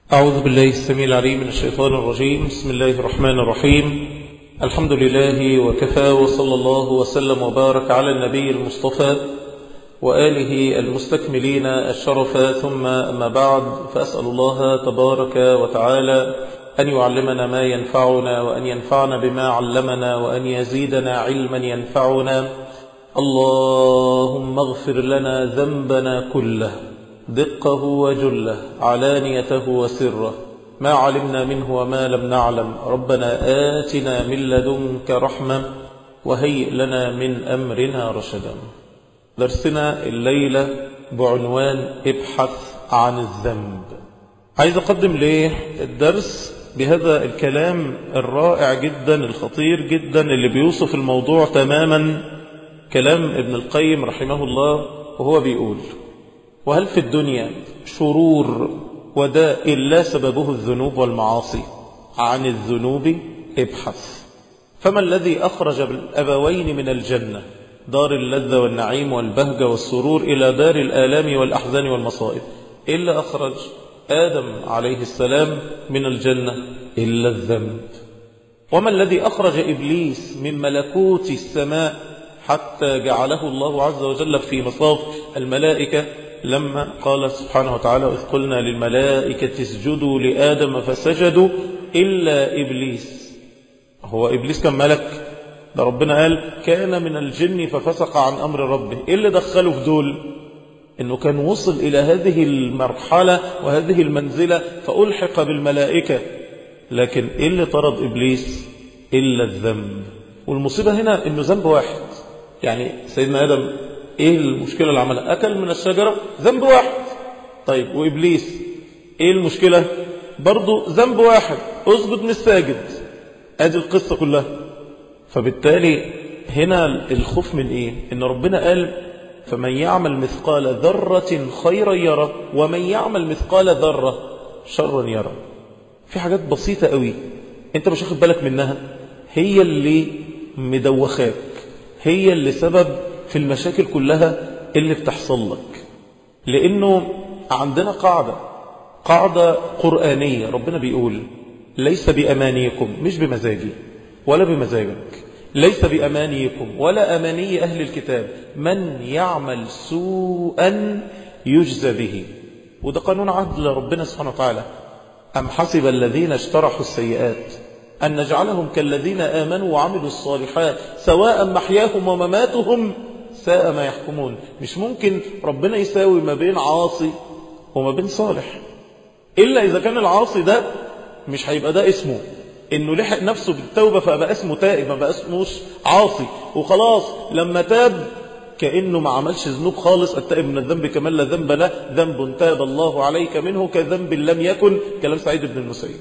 أعوذ بالله السميع العليم من الشيطان الرجيم بسم الله الرحمن الرحيم الحمد لله وكفى وصلى الله وسلم وبارك على النبي المصطفى وآله المستكملين الشرف ثم أما بعد فأسأل الله تبارك وتعالى أن يعلمنا ما ينفعنا وأن ينفعنا بما علمنا وأن يزيدنا علما ينفعنا اللهم اغفر لنا ذنبنا كله دقه وجله علانيته وسره ما علمنا منه وما لم نعلم ربنا آتنا من لدنك رحمة وهيئ لنا من أمرنا رشدا درسنا الليلة بعنوان ابحث عن الذنب عايز أقدم ليه الدرس بهذا الكلام الرائع جدا الخطير جدا اللي بيوصف الموضوع تماما كلام ابن القيم رحمه الله وهو بيقول وهل في الدنيا شرور وداء لا سببه الذنوب والمعاصي عن الذنوب ابحث فما الذي أخرج الأبوين من الجنة دار اللذة والنعيم والبهجة والسرور إلى دار الآلام والأحزان والمصائب إلا أخرج آدم عليه السلام من الجنة إلا الذنب وما الذي أخرج إبليس من ملكوت السماء حتى جعله الله عز وجل في مصاف الملائكة لما قال سبحانه وتعالى إذ قلنا للملائكة اسجدوا لآدم فسجدوا إلا إبليس هو إبليس كان ملك ده ربنا قال كان من الجن ففسق عن أمر ربه إيه اللي دخله في دول إنه كان وصل إلى هذه المرحلة وهذه المنزلة فألحق بالملائكة لكن إيه اللي طرد إبليس إلا الذنب والمصيبة هنا إنه ذنب واحد يعني سيدنا آدم ايه المشكلة اللي عملها اكل من الشجرة ذنب واحد طيب وابليس ايه المشكلة برضو ذنب واحد اسجد مش ساجد ادي القصة كلها فبالتالي هنا الخوف من ايه ان ربنا قال فمن يعمل مثقال ذرة خيرا يرى ومن يعمل مثقال ذرة شرا يرى في حاجات بسيطة قوي انت مش واخد بالك منها هي اللي مدوخاك هي اللي سبب في المشاكل كلها اللي بتحصل لك لأنه عندنا قاعدة قاعدة قرآنية ربنا بيقول ليس بأمانيكم مش بمزاجي ولا بمزاجك ليس بأمانيكم ولا أماني أهل الكتاب من يعمل سوءا يجزى به وده قانون عدل ربنا سبحانه وتعالى أم حسب الذين اشترحوا السيئات أن نجعلهم كالذين آمنوا وعملوا الصالحات سواء محياهم ومماتهم ساء ما يحكمون مش ممكن ربنا يساوي ما بين عاصي وما بين صالح إلا إذا كان العاصي ده مش هيبقى ده اسمه إنه لحق نفسه بالتوبة فبقى اسمه تائب ما بقى اسموش عاصي وخلاص لما تاب كأنه ما عملش ذنوب خالص التائب من الذنب كمان لا ذنب له ذنب تاب الله عليك منه كذنب لم يكن كلام سعيد بن المسيب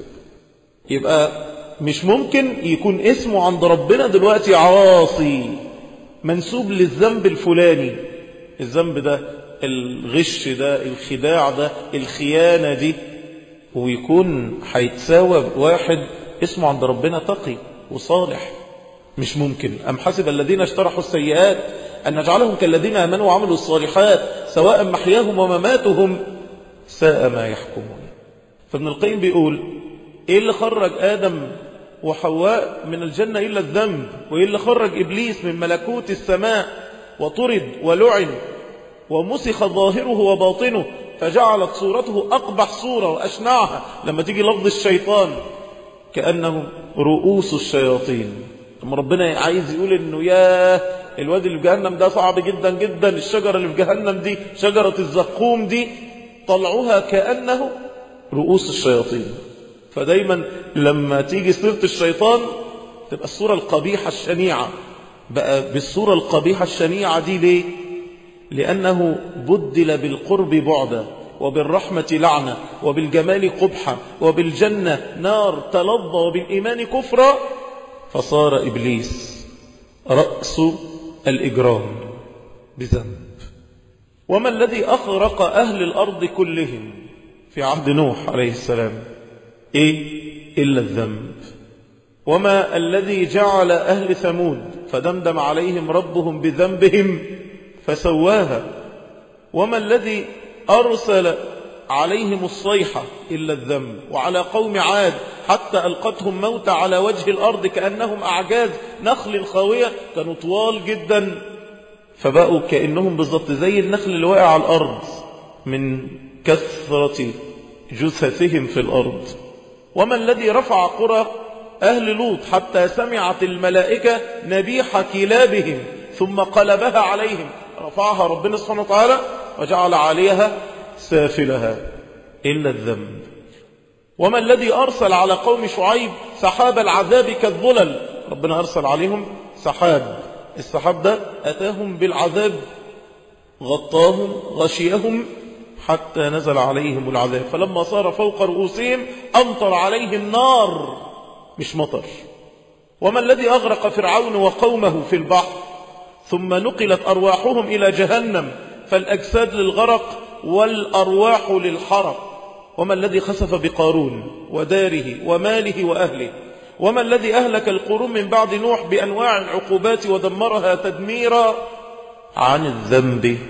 يبقى مش ممكن يكون اسمه عند ربنا دلوقتي عاصي منسوب للذنب الفلاني الذنب ده الغش ده الخداع ده الخيانة دي ويكون هيتساوى واحد اسمه عند ربنا تقي وصالح مش ممكن أم حسب الذين اشترحوا السيئات أن نجعلهم كالذين آمنوا وعملوا الصالحات سواء محياهم ومماتهم ساء ما يحكمون فابن القيم بيقول ايه اللي خرج آدم وحواء من الجنة إلا الذنب وإيه اللي خرج إبليس من ملكوت السماء وطرد ولعن ومسخ ظاهره وباطنه فجعلت صورته أقبح صورة وأشنعها لما تيجي لفظ الشيطان كأنه رؤوس الشياطين ثم ربنا عايز يقول انه يا الواد اللي في جهنم ده صعب جدا جدا الشجرة اللي في جهنم دي شجرة الزقوم دي طلعوها كأنه رؤوس الشياطين فدايما لما تيجي سيرة الشيطان تبقى الصورة القبيحة الشنيعة بقى بالصورة القبيحة الشنيعة دي ليه لأنه بدل بالقرب بعدا وبالرحمة لعنة وبالجمال قبحة وبالجنة نار تلظى وبالإيمان كفرا فصار إبليس رأس الإجرام بذنب وما الذي أخرق أهل الأرض كلهم في عهد نوح عليه السلام إيه إلا الذنب وما الذي جعل أهل ثمود فدمدم عليهم ربهم بذنبهم فسواها وما الذي أرسل عليهم الصيحة إلا الذنب وعلى قوم عاد حتى ألقتهم موت على وجه الأرض كأنهم أعجاز نخل خاوية كانوا طوال جدا فبقوا كأنهم بالضبط زي النخل اللي واقع على الأرض من كثرة جثثهم في الأرض وما الذي رفع قرى أهل لوط حتى سمعت الملائكة نبيح كلابهم ثم قلبها عليهم رفعها ربنا سبحانه وتعالى وجعل عليها سافلها إلا الذنب وما الذي أرسل على قوم شعيب سحاب العذاب كالظلل ربنا أرسل عليهم سحاب السحاب ده أتاهم بالعذاب غطاهم غشيهم حتى نزل عليهم العذاب فلما صار فوق رؤوسهم أمطر عليهم نار مش مطر وما الذي أغرق فرعون وقومه في البحر ثم نقلت أرواحهم إلى جهنم فالأجساد للغرق والأرواح للحرق وما الذي خسف بقارون وداره وماله وأهله وما الذي أهلك القرون من بعد نوح بأنواع العقوبات ودمرها تدميرا عن الذنب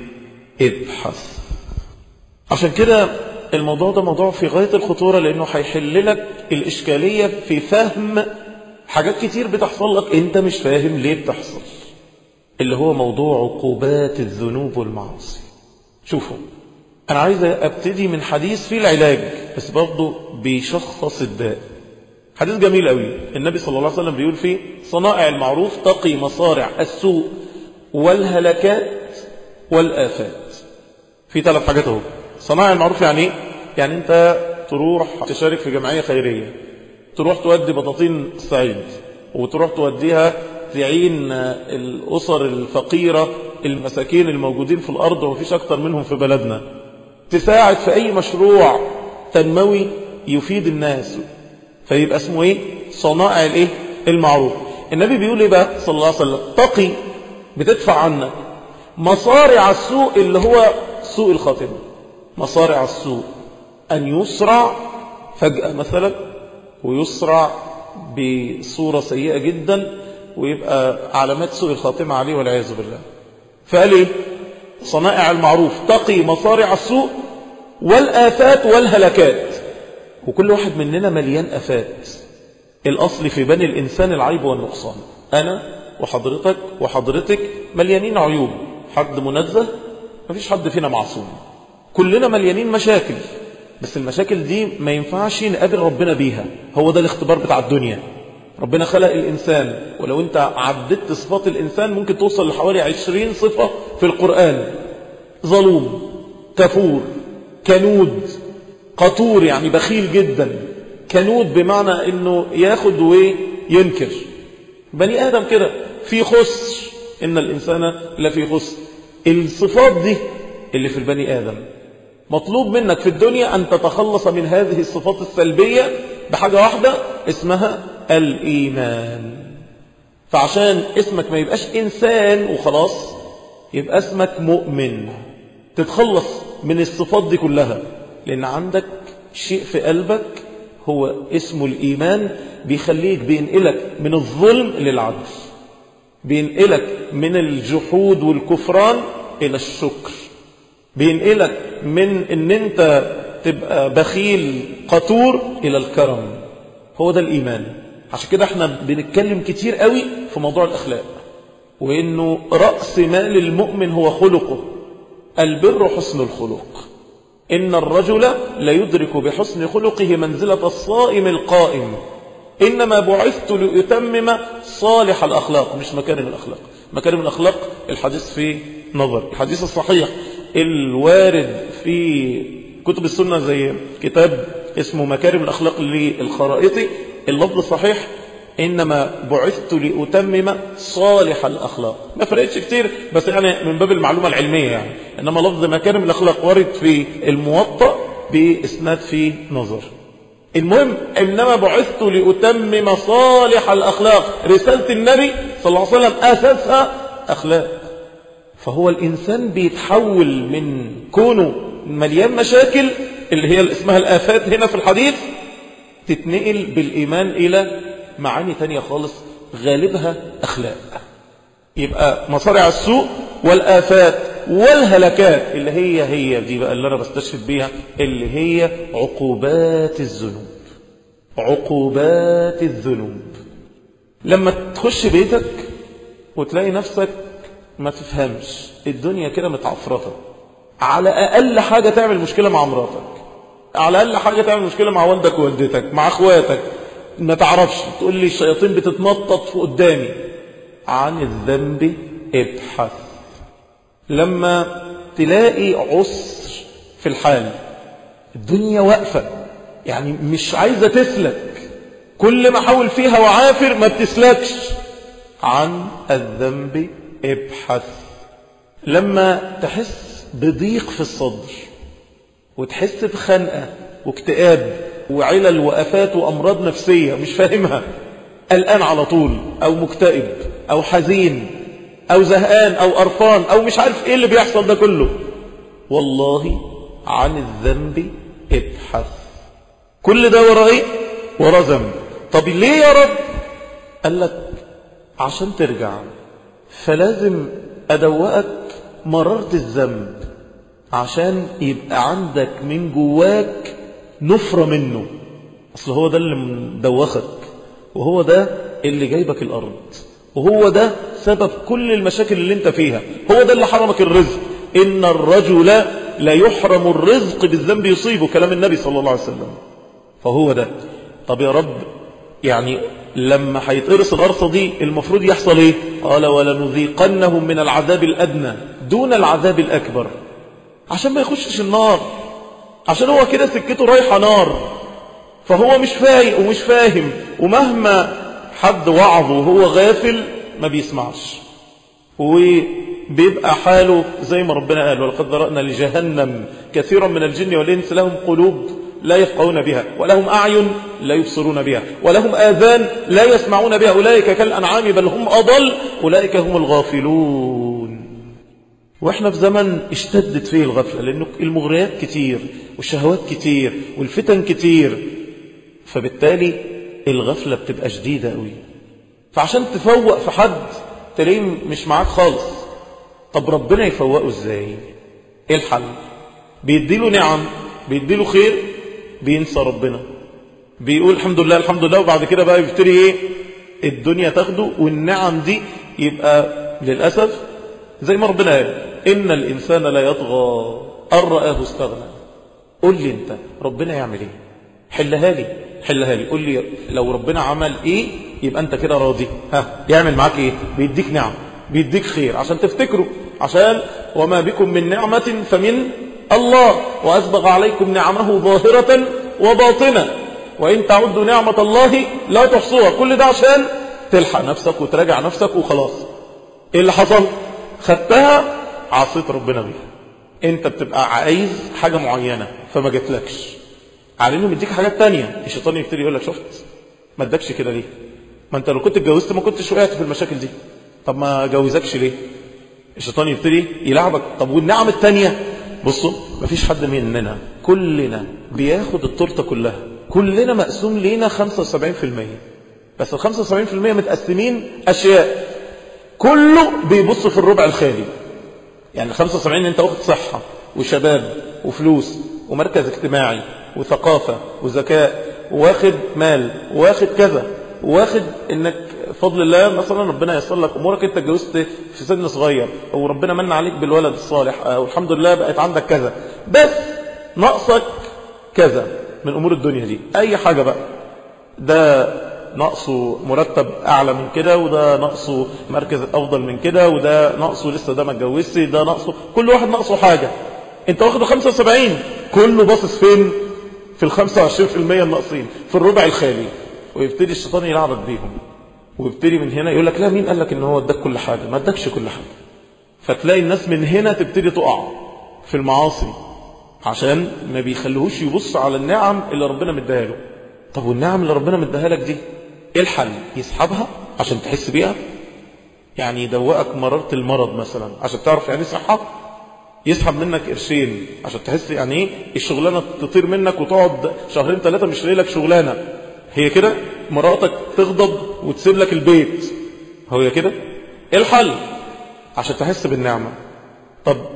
ابحث عشان كده الموضوع ده موضوع في غاية الخطورة لأنه هيحل لك الإشكالية في فهم حاجات كتير بتحصل لك أنت مش فاهم ليه بتحصل اللي هو موضوع عقوبات الذنوب والمعاصي شوفوا أنا عايز أبتدي من حديث فيه العلاج بس برضه بيشخص الداء حديث جميل قوي النبي صلى الله عليه وسلم بيقول فيه صنائع المعروف تقي مصارع السوء والهلكات والآفات في ثلاث حاجات اهو صنائع المعروف يعني ايه يعني انت تروح تشارك في جمعية خيرية تروح تودي بطاطين الصعيد وتروح توديها تعين الأسر الفقيرة المساكين الموجودين في الأرض ومفيش أكتر منهم في بلدنا تساعد في أي مشروع تنموي يفيد الناس فيبقى اسمه ايه صنائع الايه المعروف النبي بيقول ايه بقى صلى الله عليه وسلم تقي بتدفع عنك مصارع السوء اللي هو سوء الخاتمة مصارع السوء أن يسرع فجأة مثلا ويسرع بصورة سيئة جدا ويبقى علامات سوء الخاتمة عليه والعياذ بالله فقال ايه صنائع المعروف تقي مصارع السوء والآفات والهلكات وكل واحد مننا مليان أفات الأصل في بني الإنسان العيب والنقصان أنا وحضرتك وحضرتك مليانين عيوب حد منزه مفيش حد فينا معصوم كلنا مليانين مشاكل بس المشاكل دي ما ينفعش نقابل ربنا بيها هو ده الاختبار بتاع الدنيا ربنا خلق الإنسان ولو أنت عددت صفات الإنسان ممكن توصل لحوالي عشرين صفة في القرآن ظلوم كفور كنود قطور يعني بخيل جدا كنود بمعنى أنه ياخد وينكر بني آدم كده في خسر إن الإنسان لفي خسر الصفات دي اللي في البني آدم مطلوب منك في الدنيا أن تتخلص من هذه الصفات السلبية بحاجة واحدة اسمها الإيمان فعشان اسمك ما يبقاش إنسان وخلاص يبقى اسمك مؤمن تتخلص من الصفات دي كلها لأن عندك شيء في قلبك هو اسمه الإيمان بيخليك بينقلك من الظلم للعدل بينقلك من الجحود والكفران إلى الشكر بينقلك من ان انت تبقى بخيل قطور الى الكرم هو ده الايمان عشان كده احنا بنتكلم كتير قوي في موضوع الاخلاق وانه رأس مال المؤمن هو خلقه البر حسن الخلق ان الرجل ليدرك بحسن خلقه منزلة الصائم القائم إنما بعثت لأتمم صالح الأخلاق مش مكارم الأخلاق مكارم الأخلاق الحديث في نظر الحديث الصحيح الوارد في كتب السنة زي كتاب اسمه مكارم الأخلاق للخرائطي اللفظ الصحيح إنما بعثت لأتمم صالح الأخلاق ما فرقتش كتير بس يعني من باب المعلومة العلمية يعني إنما لفظ مكارم الأخلاق وارد في الموطأ بإسناد في نظر المهم إنما بعثت لأتمم صالح الأخلاق رسالة النبي صلى الله عليه وسلم أساسها أخلاق فهو الإنسان بيتحول من كونه مليان مشاكل اللي هي اسمها الآفات هنا في الحديث تتنقل بالإيمان إلى معاني تانية خالص غالبها أخلاق يبقى مصارع السوء والآفات والهلكات اللي هي هي دي بقى اللي أنا بستشهد بيها اللي هي عقوبات الذنوب عقوبات الذنوب لما تخش بيتك وتلاقي نفسك ما تفهمش الدنيا كده متعفرطة على أقل حاجة تعمل مشكلة مع مراتك على أقل حاجة تعمل مشكلة مع والدك ووالدتك مع أخواتك ما تعرفش تقول لي الشياطين بتتنطط في قدامي عن الذنب ابحث لما تلاقي عسر في الحال الدنيا واقفة يعني مش عايزة تسلك كل ما حاول فيها وعافر ما بتسلكش عن الذنب ابحث لما تحس بضيق في الصدر وتحس بخنقة واكتئاب وعلل وأفات وأمراض نفسية مش فاهمها قلقان على طول أو مكتئب أو حزين أو زهقان أو قرفان أو مش عارف إيه اللي بيحصل ده كله والله عن الذنب ابحث كل ده ورا إيه؟ ورا ذنب طب ليه يا رب قال لك عشان ترجع فلازم أدوقك مررت الذنب عشان يبقى عندك من جواك نفرة منه أصل هو ده اللي مدوخك وهو ده اللي جايبك الأرض وهو ده سبب كل المشاكل اللي انت فيها هو ده اللي حرمك الرزق إن الرجل لا يحرم الرزق بالذنب يصيبه كلام النبي صلى الله عليه وسلم فهو ده طب يا رب يعني لما هيتقرص الغرصة دي المفروض يحصل ايه قال ولنذيقنهم من العذاب الأدنى دون العذاب الأكبر عشان ما يخشش النار عشان هو كده سكته رايحة نار فهو مش فايق ومش فاهم ومهما حد وعظه وهو غافل ما بيسمعش وبيبقى حاله زي ما ربنا قال ولقد ذرأنا لجهنم كثيرا من الجن والإنس لهم قلوب لا يفقهون بها ولهم أعين لا يبصرون بها ولهم آذان لا يسمعون بها أولئك كالأنعام بل هم أضل أولئك هم الغافلون واحنا في زمن اشتدت فيه الغفلة لأنه المغريات كتير والشهوات كتير والفتن كتير فبالتالي الغفلة بتبقى شديدة قوي فعشان تفوق في حد تلاقيه مش معاك خالص طب ربنا يفوقه ازاي ايه الحل بيديله نعم بيديله خير بينسى ربنا بيقول الحمد لله الحمد لله وبعد كده بقى يبتدي ايه الدنيا تاخده والنعم دي يبقى للأسف زي ما ربنا قال إن الإنسان لا يطغى أن رآه استغنى قول لي انت ربنا يعمل ايه حلها لي حلها لي قول لي لو ربنا عمل ايه يبقى انت كده راضي ها يعمل معاك ايه بيديك نعم بيديك خير عشان تفتكره عشان وما بكم من نعمة فمن الله وأسبغ عليكم نعمه ظاهرة وباطنة وإن تعدوا نعمة الله لا تحصوها كل ده عشان تلحق نفسك وتراجع نفسك وخلاص ايه اللي حصل خدتها عصيت ربنا بيها انت بتبقى عايز حاجة معينة فما جاتلكش على انه مديك حاجات تانية الشيطان يبتدي يقول لك شفت ما ادكش كده ليه ما انت لو كنت اتجوزت ما كنتش وقعت في المشاكل دي طب ما جوزكش ليه الشيطان يبتدي يلعبك طب والنعم التانية بصوا مفيش حد مننا كلنا بياخد التورته كلها كلنا مقسوم لينا 75% بس ال 75% متقسمين اشياء كله بيبص في الربع الخالي يعني 75 انت واخد صحة وشباب وفلوس ومركز اجتماعي وثقافة وذكاء واخد مال واخد كذا واخد انك فضل الله مثلا ربنا ييسر لك امورك انت اتجوزت في سن صغير وربنا من عليك بالولد الصالح والحمد لله بقت عندك كذا بس ناقصك كذا من امور الدنيا دي اي حاجة بقى ده ناقصه مرتب اعلى من كده وده ناقصه مركز افضل من كده وده ناقصه لسه ده ما اتجوزش ده ناقصه كل واحد ناقصه حاجة انت واخده 75 كله باصص فين في ال 25% الناقصين في الربع الخالي ويبتدي الشيطان يلعبك بيهم ويبتدي من هنا يقول لك لا مين قال لك ان هو اداك كل حاجة ما اداكش كل حاجة فتلاقي الناس من هنا تبتدي تقع في المعاصي عشان ما بيخليهوش يبص على النعم اللي ربنا مديها له طب والنعم اللي ربنا مديها لك دي ايه الحل يسحبها عشان تحس بيها يعني يدوقك مرارة المرض مثلا عشان تعرف يعني صحة يسحب منك قرشين عشان تحس يعني ايه الشغلانة تطير منك وتقعد شهرين ثلاثة مش لاقي لك شغلانة هي كده مراتك تغضب وتسيب لك البيت هو كده ايه الحل عشان تحس بالنعمة طب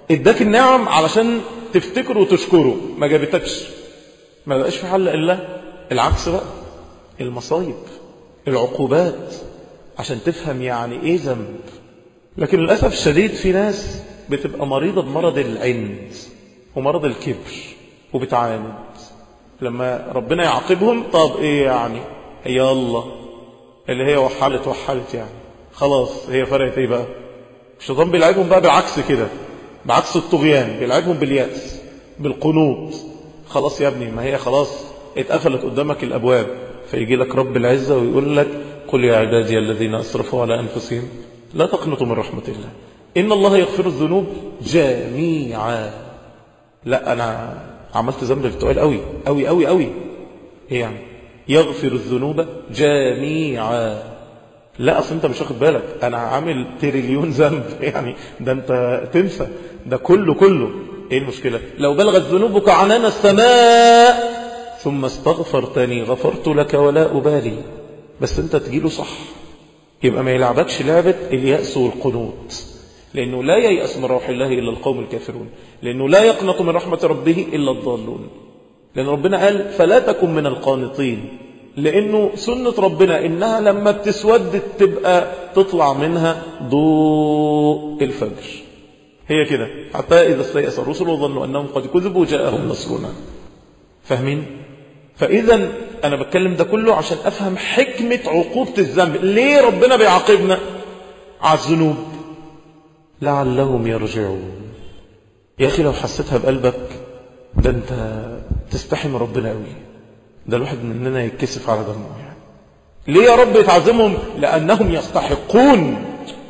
اداك النعم علشان تفتكره وتشكره ما جابتكش ما بقاش في حل إلا العكس بقى المصايب العقوبات عشان تفهم يعني ايه ذنب لكن للأسف الشديد في ناس بتبقى مريضة بمرض العند ومرض الكبر وبتعاند لما ربنا يعاقبهم طب ايه يعني هي الله اللي هي وحلت وحلت يعني خلاص هي فرقت ايه بقى الشيطان بيلعبهم بقى بالعكس كده بعكس الطغيان بيلعبهم باليأس بالقنوط خلاص يا ابني ما هي خلاص اتقفلت قدامك الأبواب فيجي لك رب العزة ويقول لك قل يا عبادي الذين أسرفوا على أنفسهم لا تقنطوا من رحمة الله إن الله يغفر الذنوب جميعا لا أنا عملت ذنب بتقال قوي قوي قوي قوي إيه يعني يغفر الذنوب جميعا لا أصل أنت مش واخد بالك أنا عامل تريليون ذنب يعني ده أنت تنسى ده كله كله إيه المشكلة لو بلغت ذنوبك عنان السماء ثم استغفرتني غفرت لك ولا أبالي بس أنت تجيله صح يبقى ما يلعبكش لعبة اليأس والقنوط لأنه لا ييأس من روح الله إلا القوم الكافرون لأنه لا يقنط من رحمة ربه إلا الضالون لأن ربنا قال فلا تكن من القانطين لأنه سنة ربنا إنها لما بتسود تبقى تطلع منها ضوء الفجر هي كده حتى إذا استيأس الرسل وظنوا أنهم قد كذبوا جاءهم نصرنا فاهمين؟ فإذا أنا بتكلم ده كله عشان أفهم حكمة عقوبة الذنب ليه ربنا بيعاقبنا على الذنوب لعلهم يرجعون يا أخي لو حسيتها بقلبك ده أنت تستحي من ربنا قوي ده الواحد مننا يتكسف على دمه يعني ليه يا رب تعظمهم لأنهم يستحقون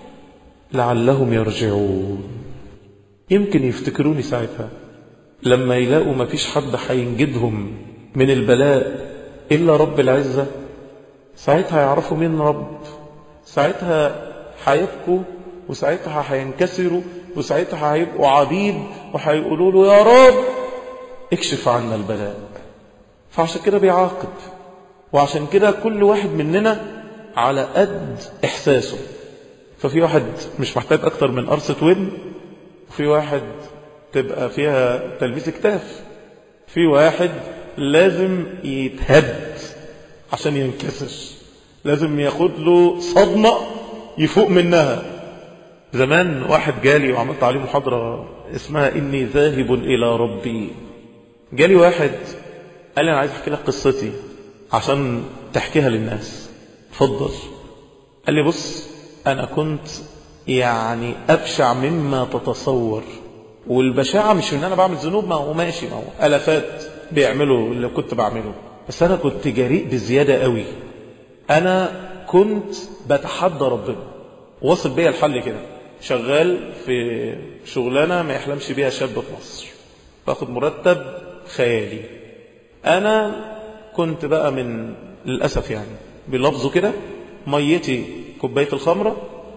لعلهم يرجعون يمكن يفتكروني ساعتها لما يلاقوا ما فيش حد هينجدهم من البلاء إلا رب العزة ساعتها يعرفوا مين رب ساعتها هيبكوا وساعتها هينكسروا وساعتها هيبقوا عبيد وهيقولوا له يا رب اكشف عنا البلاء فعشان كده بيعاقب وعشان كده كل واحد مننا على قد إحساسه ففي واحد مش محتاج أكتر من قرصة ودن وفي واحد تبقى فيها تلبيس كتاف في واحد لازم يتهد عشان ينكسر لازم ياخد له صدمة يفوق منها زمان واحد جالي وعملت عليه محاضرة اسمها إني ذاهب إلى ربي جالي واحد قال لي أنا عايز أحكي لك قصتي عشان تحكيها للناس اتفضل قال لي بص أنا كنت يعني أبشع مما تتصور والبشاعة مش ان انا بعمل ذنوب ما هو ماشي ما هو الافات بيعملوا اللي كنت بعمله بس انا كنت جريء بزيادة قوي انا كنت بتحدى ربنا وصل بيا الحل كده شغال في شغلانة ما يحلمش بيها شاب في مصر باخد مرتب خيالي انا كنت بقى من للأسف يعني بلفظه كده ميتي كوباية الخمرة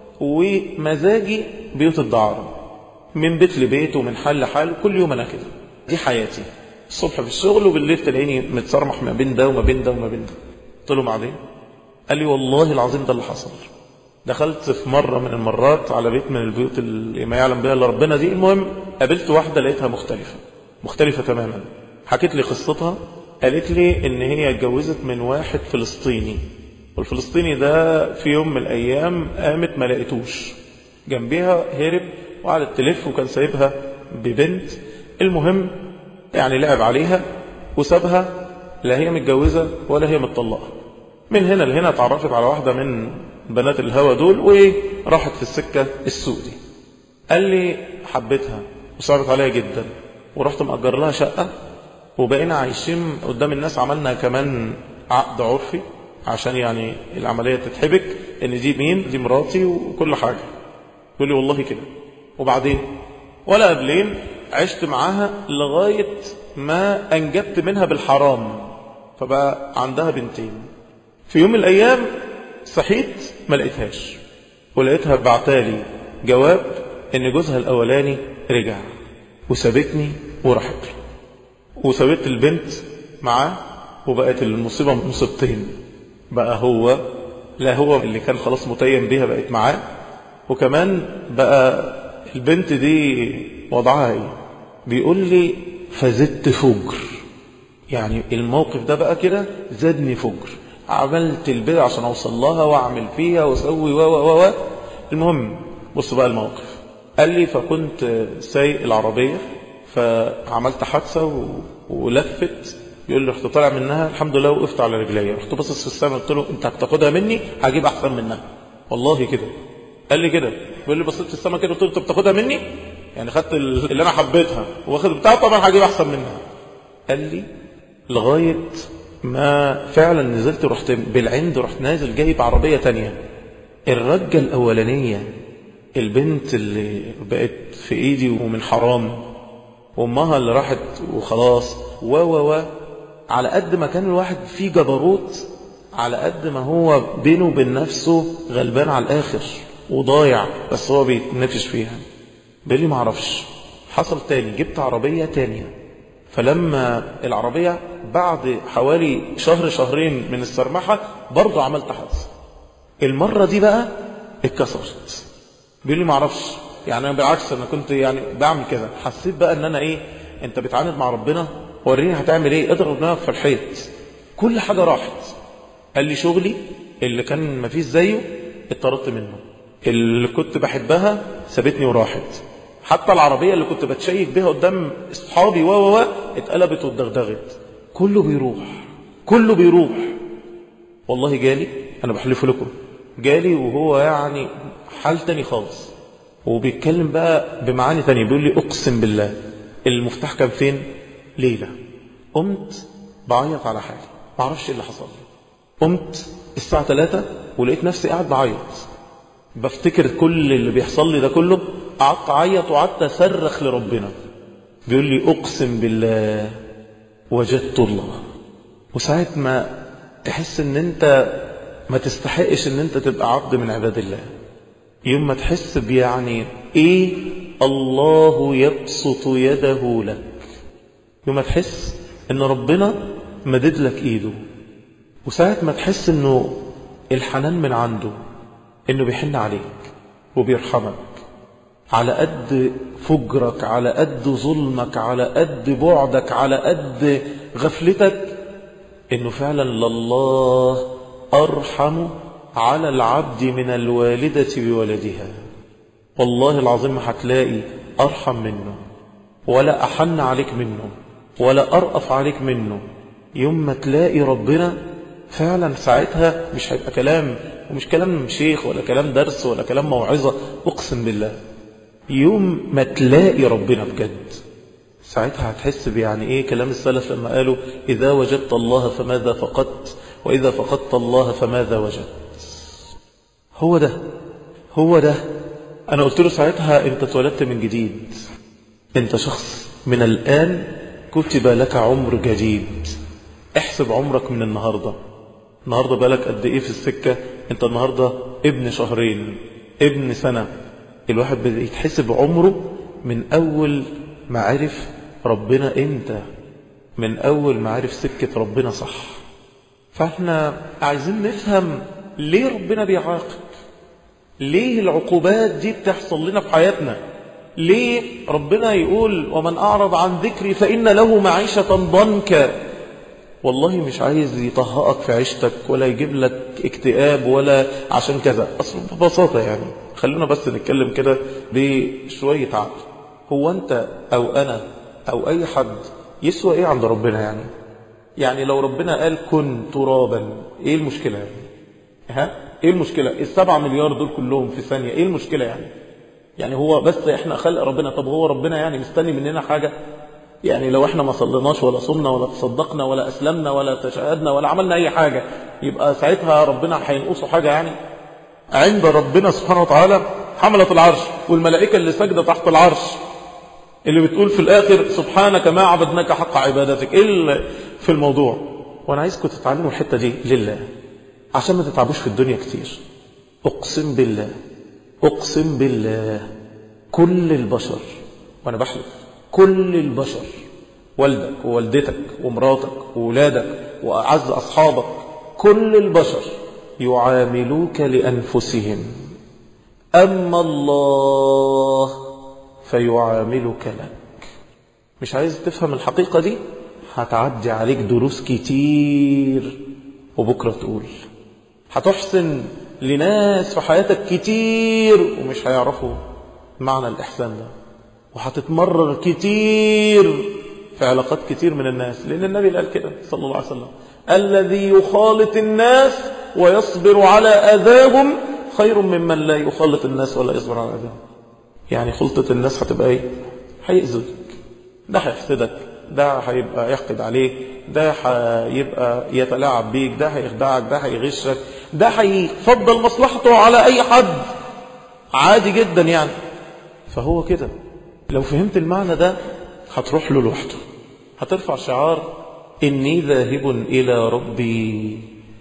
ومزاجي بيوت الدعارة من بيت لبيت ومن حال لحال كل يوم أنا كده دي حياتي الصبح في الشغل وبالليل تلاقيني متصرمح ما بين ده وما بين ده وما بين ده قلت له بعدين قال لي والله العظيم ده اللي حصل دخلت في مرة من المرات على بيت من البيوت اللي ما يعلم بها الا ربنا دي المهم قابلت واحدة لقيتها مختلفة مختلفة تماما حكيت لي قصتها قالت لي ان هي اتجوزت من واحد فلسطيني والفلسطيني ده في يوم من الايام قامت ما لقيتوش جنبيها هرب وقعدت تلف وكان سايبها ببنت المهم يعني لعب عليها وسابها لا هي متجوزة ولا هي متطلقة من هنا لهنا اتعرفت على واحدة من بنات الهوى دول وراحت في السكة السوق دي قال لي حبيتها وصعبت عليها جدا ورحت مأجر لها شقة وبقينا عايشين قدام الناس عملنا كمان عقد عرفي عشان يعني العملية تتحبك ان دي مين دي مراتي وكل حاجة يقول لي والله كده وبعدين ولا قبلين عشت معاها لغاية ما أنجبت منها بالحرام فبقى عندها بنتين في يوم من الأيام صحيت ما لقيتهاش ولقيتها بعتالي جواب ان جوزها الأولاني رجع وسابتني وراحت له وسابت البنت معاه وبقت المصيبة مصيبتين بقى هو لا هو اللي كان خلاص متيم بيها بقت معاه وكمان بقى البنت دي وضعها ايه بيقول لي فزدت فجر يعني الموقف ده بقى كده زادني فجر عملت البدع عشان اوصل لها واعمل فيها واسوي و و و المهم بص بقى الموقف قال لي فكنت سايق العربية فعملت حادثة و... ولفت بيقول لي رحت طالع منها الحمد لله وقفت على رجلي رحت باصص في السماء قلت له انت هتاخدها مني هجيب احسن منها والله كده قال لي كده بيقول لي بصيت في السماء كده قلت له انت بتاخدها مني يعني خدت اللي انا حبيتها واخد بتاعها طبعا هجيب احسن منها قال لي لغايه ما فعلا نزلت رحت بالعند رحت نازل جايب عربيه تانية الرجه الاولانيه البنت اللي بقت في ايدي ومن حرام وامها اللي راحت وخلاص و و و على قد ما كان الواحد فيه جبروت على قد ما هو بينه وبين نفسه غلبان على الاخر وضايع بس هو بيتنفش فيها بيقول لي ما اعرفش حصل تاني جبت عربية تانية فلما العربية بعد حوالي شهر شهرين من السرمحة برضه عملت حادثة المرة دي بقى اتكسرت بيقول لي ما اعرفش يعني انا بالعكس انا كنت يعني بعمل كده حسيت بقى ان انا ايه انت بتعاند مع ربنا وريني هتعمل ايه اضرب دماغك في الحيط كل حاجة راحت قال لي شغلي اللي كان ما فيش زيه اتطردت منه اللي كنت بحبها سابتني وراحت حتى العربية اللي كنت بتشيك بيها قدام اصحابي و و اتقلبت واتدغدغت كله بيروح كله بيروح والله جالي انا بحلف لكم جالي وهو يعني حال تاني خالص وبيتكلم بقى بمعاني تانية بيقول لي اقسم بالله المفتاح كان فين ليلة قمت بعيط على حالي ما اعرفش ايه اللي حصل لي قمت الساعة 3 ولقيت نفسي قاعد بعيط بفتكر كل اللي بيحصل لي ده كله قعدت اعيط وقعدت اصرخ لربنا بيقول لي اقسم بالله وجدت الله وساعة ما تحس ان انت ما تستحقش ان انت تبقى عبد من عباد الله يوم ما تحس بيعني ايه الله يبسط يده لك يوم ما تحس ان ربنا مدد لك ايده وساعة ما تحس انه الحنان من عنده انه بيحن عليك وبيرحمك على قد فجرك على قد ظلمك على قد بعدك على قد غفلتك انه فعلا لله ارحم على العبد من الوالدة بولدها والله العظيم هتلاقي ارحم منه ولا احن عليك منه ولا ارأف عليك منه يوم ما تلاقي ربنا فعلا ساعتها مش هيبقى كلام ومش كلام شيخ ولا كلام درس ولا كلام موعظة اقسم بالله يوم ما تلاقي ربنا بجد ساعتها هتحس بيعني ايه كلام السلف لما قالوا اذا وجدت الله فماذا فقدت واذا فقدت الله فماذا وجدت هو ده هو ده انا قلت له ساعتها انت اتولدت من جديد انت شخص من الان كتب لك عمر جديد احسب عمرك من النهاردة النهاردة بالك قد ايه في السكة انت النهاردة ابن شهرين ابن سنة الواحد بيتحسب عمره من اول ما عرف ربنا انت من اول ما عرف سكة ربنا صح فاحنا عايزين نفهم ليه ربنا بيعاقب ليه العقوبات دي بتحصل لنا في حياتنا ليه ربنا يقول ومن أعرض عن ذكري فإن له معيشة ضنكا والله مش عايز يطهقك في عيشتك ولا يجيب لك اكتئاب ولا عشان كذا أصلا ببساطة يعني خلونا بس نتكلم كده بشوية عقل هو أنت أو أنا أو أي حد يسوى إيه عند ربنا يعني يعني لو ربنا قال كن ترابا إيه المشكلة يعني ها إيه المشكلة السبعة مليار دول كلهم في ثانية إيه المشكلة يعني يعني هو بس احنا خلق ربنا طب هو ربنا يعني مستني مننا حاجة يعني لو احنا ما صليناش ولا صمنا ولا تصدقنا ولا اسلمنا ولا تشهدنا ولا عملنا اي حاجة يبقى ساعتها ربنا هينقصه حاجة يعني عند ربنا سبحانه وتعالى حملة العرش والملائكة اللي ساجدة تحت العرش اللي بتقول في الاخر سبحانك ما عبدناك حق عبادتك ايه اللي في الموضوع وانا عايزكم تتعلموا الحتة دي لله عشان ما تتعبوش في الدنيا كتير اقسم بالله أقسم بالله كل البشر وأنا بحلف كل البشر والدك ووالدتك ومراتك وولادك وأعز أصحابك كل البشر يعاملوك لأنفسهم أما الله فيعاملك لك مش عايز تفهم الحقيقة دي هتعدي عليك دروس كتير وبكرة تقول هتحسن لناس في حياتك كتير ومش هيعرفوا معنى الإحسان ده وهتتمرر كتير في علاقات كتير من الناس لأن النبي قال كده صلى الله عليه وسلم الذي يخالط الناس ويصبر على أذاهم خير ممن لا يخالط الناس ولا يصبر على أذاهم يعني خلطة الناس هتبقى ايه هيأذوك ده هيحسدك ده هيبقى يحقد عليك ده هيبقى يتلاعب بيك ده هيخدعك ده هيغشك ده هيفضل مصلحته على اي حد عادي جدا يعني فهو كده لو فهمت المعنى ده هتروح له لوحده هترفع شعار إني ذاهب إلى ربي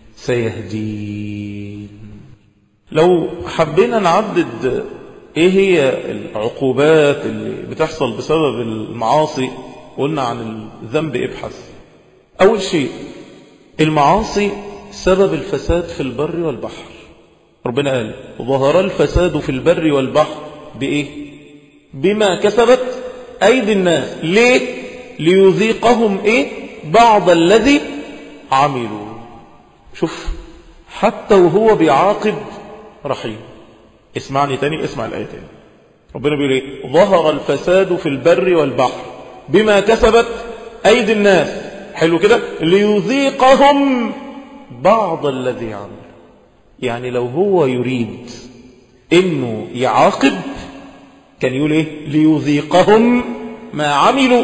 سيهدين لو حبينا نعدد ايه هي العقوبات اللي بتحصل بسبب المعاصي قلنا عن الذنب ابحث اول شيء المعاصي سبب الفساد في البر والبحر ربنا قال ظهر الفساد في البر والبحر بايه بما كسبت ايدي الناس ليه ليذيقهم ايه بعض الذي عملوا شوف حتى وهو بيعاقب رحيم اسمعني تاني اسمع الآية تاني ربنا بيقول ايه ظهر الفساد في البر والبحر بما كسبت أيدي الناس حلو كده ليذيقهم بعض الذي عمل يعني لو هو يريد انه يعاقب كان يقول ايه ليذيقهم ما عملوا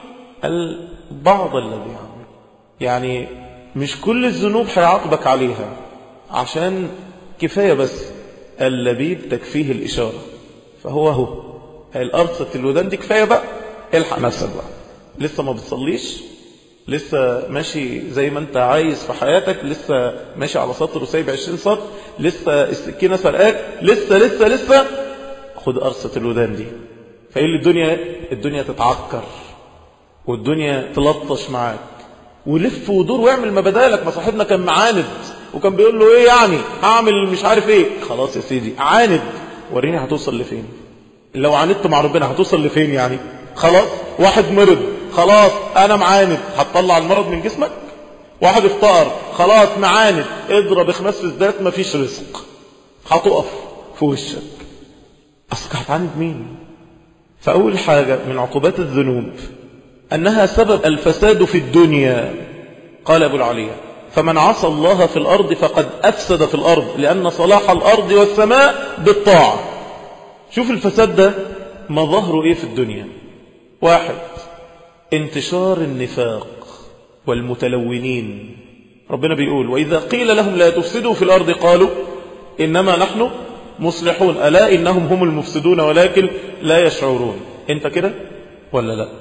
بعض الذي عمل يعني مش كل الذنوب هيعاقبك عليها عشان كفاية بس اللبيب تكفيه الإشارة فهو هو الأرصة الودان دي كفاية بقى الحق نفسك بقى لسه ما بتصليش لسه ماشي زي ما انت عايز في حياتك لسه ماشي على سطر وسايب عشرين سطر لسه السكينة سرقاك لسه لسه لسه خد قرصة الودان دي فايه اللي الدنيا الدنيا تتعكر والدنيا تلطش معاك ولف ودور واعمل ما بدالك ما صاحبنا كان معاند وكان بيقول له ايه يعني هعمل مش عارف ايه خلاص يا سيدي عاند وريني هتوصل لفين لو عاندت مع ربنا هتوصل لفين يعني خلاص واحد مرض خلاص انا معاند هتطلع المرض من جسمك واحد افتقر خلاص معاند اضرب خماس في الذات مفيش رزق هتقف في وشك اصلك هتعاند مين فاول حاجة من عقوبات الذنوب أنها سبب الفساد في الدنيا قال أبو العليا فمن عصى الله في الأرض فقد أفسد في الأرض لأن صلاح الأرض والسماء بالطاعة شوف الفساد ده ما ظهره إيه في الدنيا واحد انتشار النفاق والمتلونين ربنا بيقول وإذا قيل لهم لا تفسدوا في الأرض قالوا إنما نحن مصلحون ألا إنهم هم المفسدون ولكن لا يشعرون انت كده ولا لا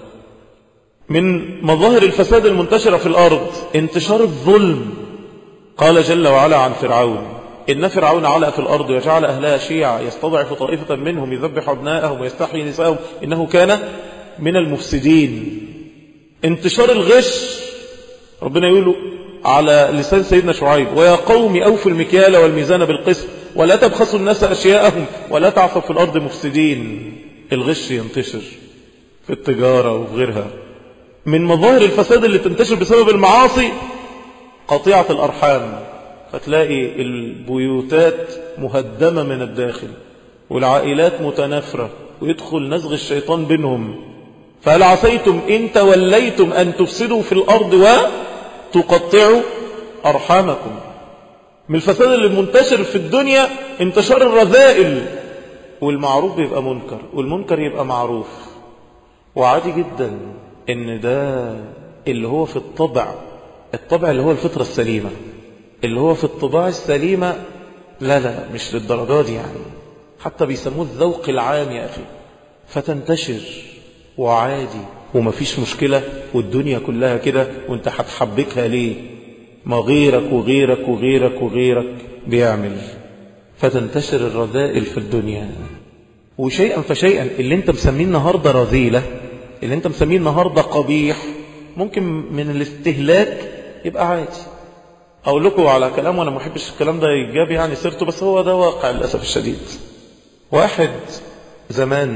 من مظاهر الفساد المنتشرة في الأرض انتشار الظلم قال جل وعلا عن فرعون إن فرعون علا في الأرض وجعل أهلها شيعا يستضعف طائفة منهم يذبح أبناءهم ويستحيي نساءهم إنه كان من المفسدين انتشار الغش ربنا يقول على لسان سيدنا شعيب ويا قوم أوفوا المكيال والميزان بالقسط ولا تبخسوا الناس أشياءهم ولا تعثوا في الأرض مفسدين الغش ينتشر في التجارة وفي غيرها من مظاهر الفساد اللي تنتشر بسبب المعاصي قطيعة الأرحام فتلاقي البيوتات مهدمة من الداخل والعائلات متنافرة ويدخل نزغ الشيطان بينهم فهل عسيتم إن توليتم أن تفسدوا في الأرض وتقطعوا أرحامكم من الفساد اللي منتشر في الدنيا انتشار الرذائل والمعروف بيبقى منكر والمنكر يبقى معروف وعادي جدا ان ده اللي هو في الطبع الطبع اللي هو الفطرة السليمة اللي هو في الطباع السليمة لا لا مش للدرجات دي يعني حتى بيسموه الذوق العام يا أخي فتنتشر وعادي ومفيش مشكلة والدنيا كلها كده وانت هتحبكها ليه ما غيرك وغيرك وغيرك وغيرك بيعمل فتنتشر الرذائل في الدنيا وشيئا فشيئا اللي انت مسميه النهاردة رذيلة اللي انت مسميه النهاردة قبيح ممكن من الاستهلاك يبقى عادي اقول لكم على كلام وانا ما بحبش الكلام ده يجاب يعني سيرته بس هو ده واقع للاسف الشديد واحد زمان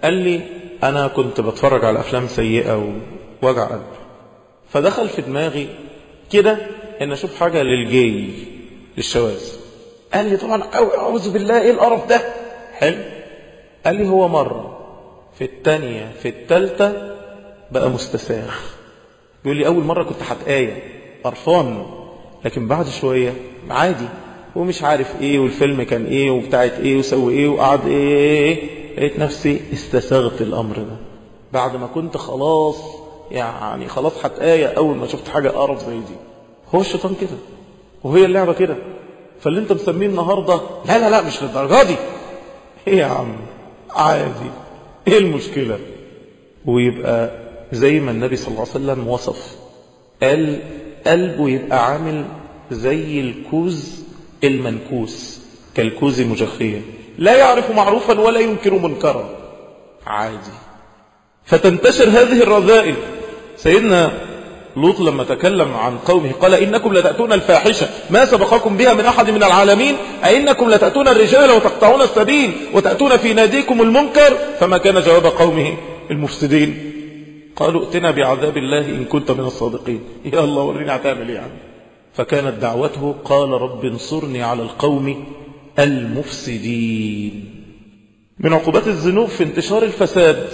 قال لي أنا كنت بتفرج على أفلام سيئة ووجع قلب فدخل في دماغي كده ان اشوف حاجة للجي للشواذ قال لي طبعا اعوذ بالله ايه القرف ده حلو قال لي هو مرة في التانية في التالتة بقى مستساغ بيقول لي اول مرة كنت هتآية قرفان لكن بعد شوية عادي ومش عارف ايه والفيلم كان ايه وبتاعت ايه وسوي ايه وقعد ايه, إيه, إيه لقيت نفسي استساغت الامر ده بعد ما كنت خلاص يعني خلاص هتآية اول ما شفت حاجة قرف زي دي هو الشيطان كده وهي اللعبة كده فاللي انت مسميه النهاردة لا لا لا مش للدرجة دي ايه يا عم عادي ايه المشكلة ويبقى زي ما النبي صلى الله عليه وسلم وصف قال قلبه يبقى عامل زي الكوز المنكوس كالكوز المجخية لا يعرف معروفا ولا ينكر منكرا عادي فتنتشر هذه الرذائل سيدنا لوط لما تكلم عن قومه قال إنكم لتأتون الفاحشة ما سبقكم بها من أحد من العالمين أئنكم لتأتون الرجال وتقطعون السبيل وتأتون في ناديكم المنكر فما كان جواب قومه المفسدين قالوا ائتنا بعذاب الله إن كنت من الصادقين يا الله ورينا هتعمل ايه يعني فكانت دعوته قال رب انصرني على القوم المفسدين من عقوبات الذنوب في انتشار الفساد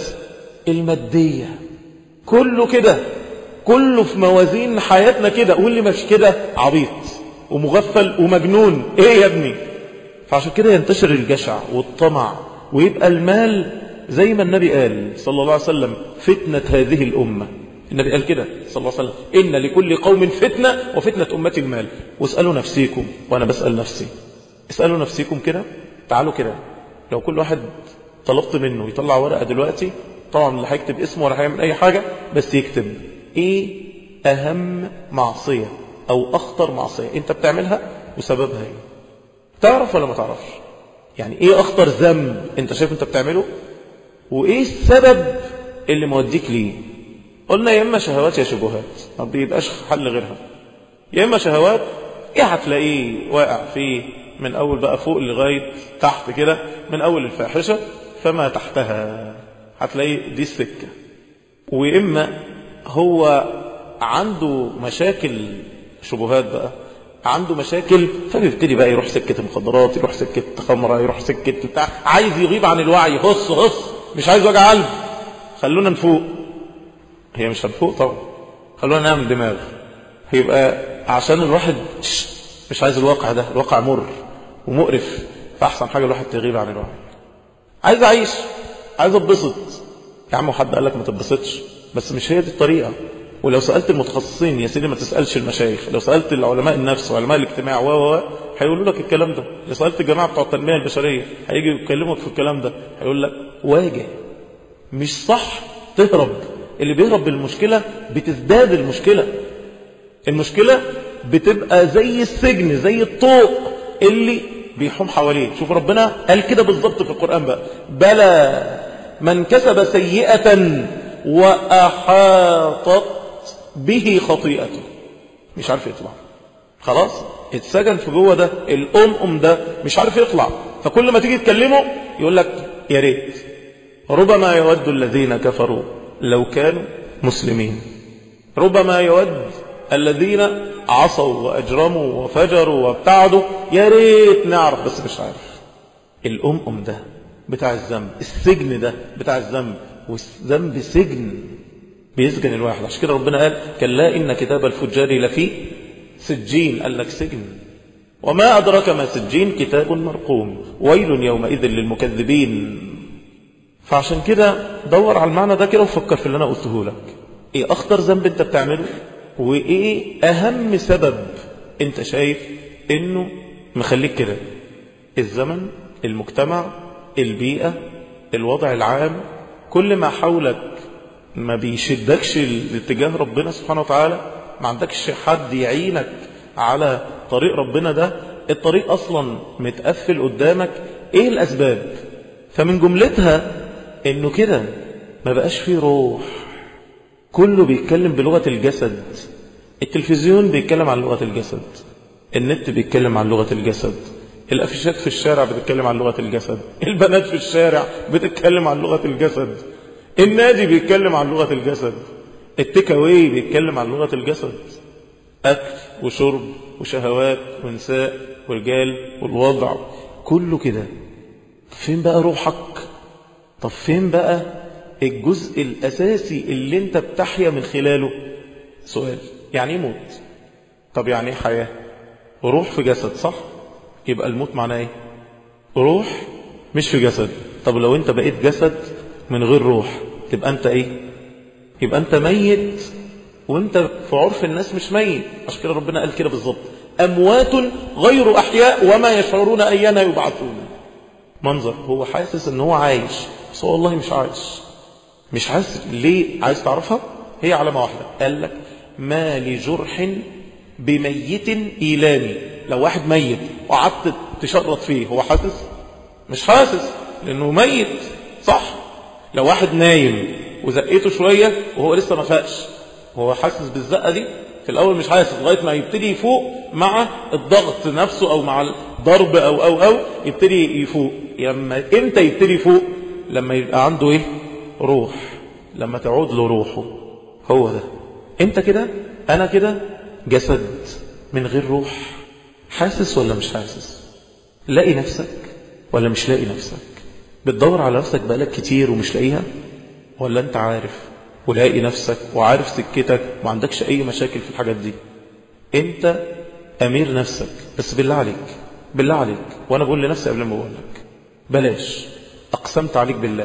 المادية كله كده كله في موازين حياتنا كده واللي مش كده عبيط ومغفل ومجنون ايه يا ابني فعشان كده ينتشر الجشع والطمع ويبقى المال زي ما النبي قال صلى الله عليه وسلم فتنة هذه الأمة النبي قال كده صلى الله عليه وسلم إن لكل قوم فتنة وفتنة أمتي المال واسألوا نفسيكم وأنا بسأل نفسي اسألوا نفسيكم كده تعالوا كده لو كل واحد طلبت منه يطلع ورقة دلوقتي طبعا اللي هيكتب اسمه ولا هيعمل أي حاجة بس يكتب ايه اهم معصية او اخطر معصية انت بتعملها وسببها ايه تعرف ولا ما تعرفش يعني ايه اخطر ذنب انت شايف انت بتعمله وايه السبب اللي موديك ليه قلنا يا اما شهوات يا شبهات ما بيبقاش حل غيرها يا اما شهوات ايه هتلاقيه واقع فيه من اول بقى فوق لغاية تحت كده من اول الفاحشة فما تحتها هتلاقيه دي السكة واما هو عنده مشاكل شبهات بقى عنده مشاكل فبيبتدي بقى يروح سكة المخدرات يروح سكة خمرة يروح سكة بتاع عايز يغيب عن الوعي هص هص مش عايز وجع قلب خلونا نفوق هي مش هنفوق طبعا خلونا نعمل دماغ يبقى عشان الواحد مش عايز الواقع ده الواقع مر ومقرف فأحسن حاجة الواحد تغيب عن الوعي عايز أعيش عايز أتبسط يا عم حد قال لك ما تتبسطش بس مش هي دي الطريقة ولو سألت المتخصصين يا سيدي ما تسألش المشايخ لو سألت العلماء النفس وعلماء الاجتماع و و هيقولوا لك الكلام ده لو سألت الجماعة بتوع التنمية البشرية هيجي يكلمك في الكلام ده هيقول لك واجه مش صح تهرب اللي بيهرب بالمشكلة بتزداد المشكلة المشكلة بتبقى زي السجن زي الطوق اللي بيحوم حواليه شوف ربنا قال كده بالظبط في القرآن بقى بلى من كسب سيئة وأحاطت به خطيئته مش عارف يطلع خلاص اتسجن في جوه ده الأم أم ده مش عارف يطلع فكل ما تيجي تكلمه يقول لك يا ريت ربما يود الذين كفروا لو كانوا مسلمين ربما يود الذين عصوا وأجرموا وفجروا وابتعدوا يا ريت نعرف بس مش عارف الأم أم ده بتاع الذنب السجن ده بتاع الذنب والذنب سجن بيسجن الواحد عشان كده ربنا قال كلا إن كتاب الفجار لفي سجين قال لك سجن وما أدرك ما سجين كتاب مرقوم ويل يومئذ للمكذبين فعشان كده دور على المعنى ده كده وفكر في اللي أنا قلته لك إيه أخطر ذنب أنت بتعمله وإيه أهم سبب أنت شايف إنه مخليك كده الزمن المجتمع البيئة الوضع العام كل ما حولك ما بيشدكش لاتجاه ربنا سبحانه وتعالى ما عندكش حد يعينك على طريق ربنا ده الطريق أصلا متقفل قدامك إيه الأسباب فمن جملتها إنه كده ما بقاش فيه روح كله بيتكلم بلغة الجسد التلفزيون بيتكلم عن لغة الجسد النت بيتكلم عن لغة الجسد الافيشات في الشارع بتتكلم عن لغة الجسد البنات في الشارع بتتكلم عن لغة الجسد النادي بيتكلم عن لغة الجسد التيك اواي بيتكلم عن لغة الجسد أكل وشرب وشهوات ونساء ورجال والوضع كله كده فين بقى روحك طب فين بقى الجزء الأساسي اللي انت بتحيا من خلاله سؤال يعني ايه موت طب يعني ايه حياة روح في جسد صح يبقى الموت معناه ايه روح مش في جسد طب لو انت بقيت جسد من غير روح تبقى انت ايه يبقى انت ميت وانت في عرف الناس مش ميت عشان كده ربنا قال كده بالظبط اموات غير احياء وما يشعرون ايان يبعثون منظر هو حاسس ان هو عايش بس هو والله مش عايش مش حاسس ليه عايز تعرفها هي علامة واحدة قال لك ما لجرح بميت إيلامي لو واحد ميت وقعدت تشرط فيه هو حاسس مش حاسس لأنه ميت صح لو واحد نايم وزقيته شوية وهو لسه ما فاقش هو حاسس بالزقة دي في الأول مش حاسس لغاية ما يبتدي يفوق مع الضغط نفسه أو مع الضرب أو أو أو يبتدي يفوق لما إمتى يبتدي يفوق لما يبقى عنده إيه روح لما تعود له روحه هو ده انت كده انا كده جسد من غير روح حاسس ولا مش حاسس لاقي نفسك ولا مش لاقي نفسك بتدور على نفسك بقالك كتير ومش لاقيها ولا انت عارف ولاقي نفسك وعارف سكتك وما عندكش اي مشاكل في الحاجات دي انت امير نفسك بس بالله عليك بالله عليك وانا بقول لنفسي قبل ما اقول لك بلاش اقسمت عليك بالله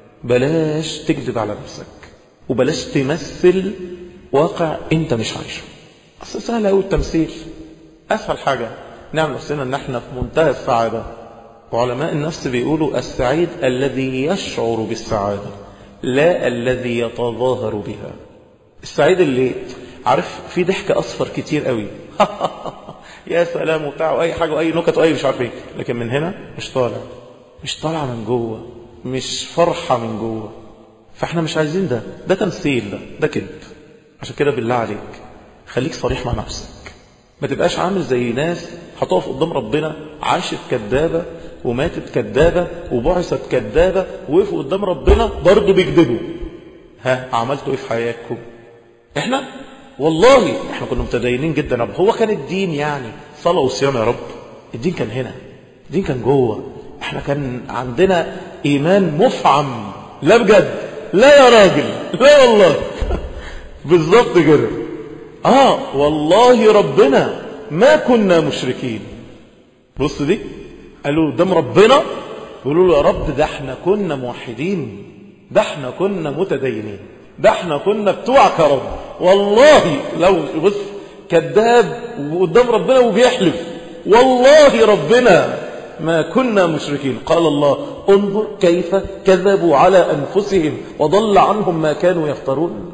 بلاش تكذب على نفسك وبلاش تمثل واقع انت مش عايشه اصل سهل قوي التمثيل اسهل حاجه نعمل نفسنا ان احنا في منتهى السعاده وعلماء النفس بيقولوا السعيد الذي يشعر بالسعاده لا الذي يتظاهر بها السعيد اللي عارف في ضحك اصفر كتير قوي يا سلام وبتاع واي حاجه واي نكت واي مش عارف ايه لكن من هنا مش طالع مش طالع من جوه مش فرحه من جوه فاحنا مش عايزين ده ده تمثيل ده ده كذب عشان كده بالله عليك خليك صريح مع نفسك ما تبقاش عامل زي ناس هتقف قدام ربنا عاشت كدابة وماتت كدابة وبعثت كدابة وقفوا قدام ربنا برضه بيكذبوا ها عملتوا ايه في حياتكم احنا والله احنا كنا متدينين جدا رب هو كان الدين يعني صلاة وصيام يا رب الدين كان هنا الدين كان جوه احنا كان عندنا ايمان مفعم لا بجد لا يا راجل لا والله بالظبط كده اه والله ربنا ما كنا مشركين بص دي قالوا قدام ربنا يقولوا له يا رب ده احنا كنا موحدين ده احنا كنا متدينين ده احنا كنا بتوعك يا رب والله لو بص كذاب وقدام ربنا وبيحلف والله ربنا ما كنا مشركين قال الله انظر كيف كذبوا على أنفسهم وضل عنهم ما كانوا يفترون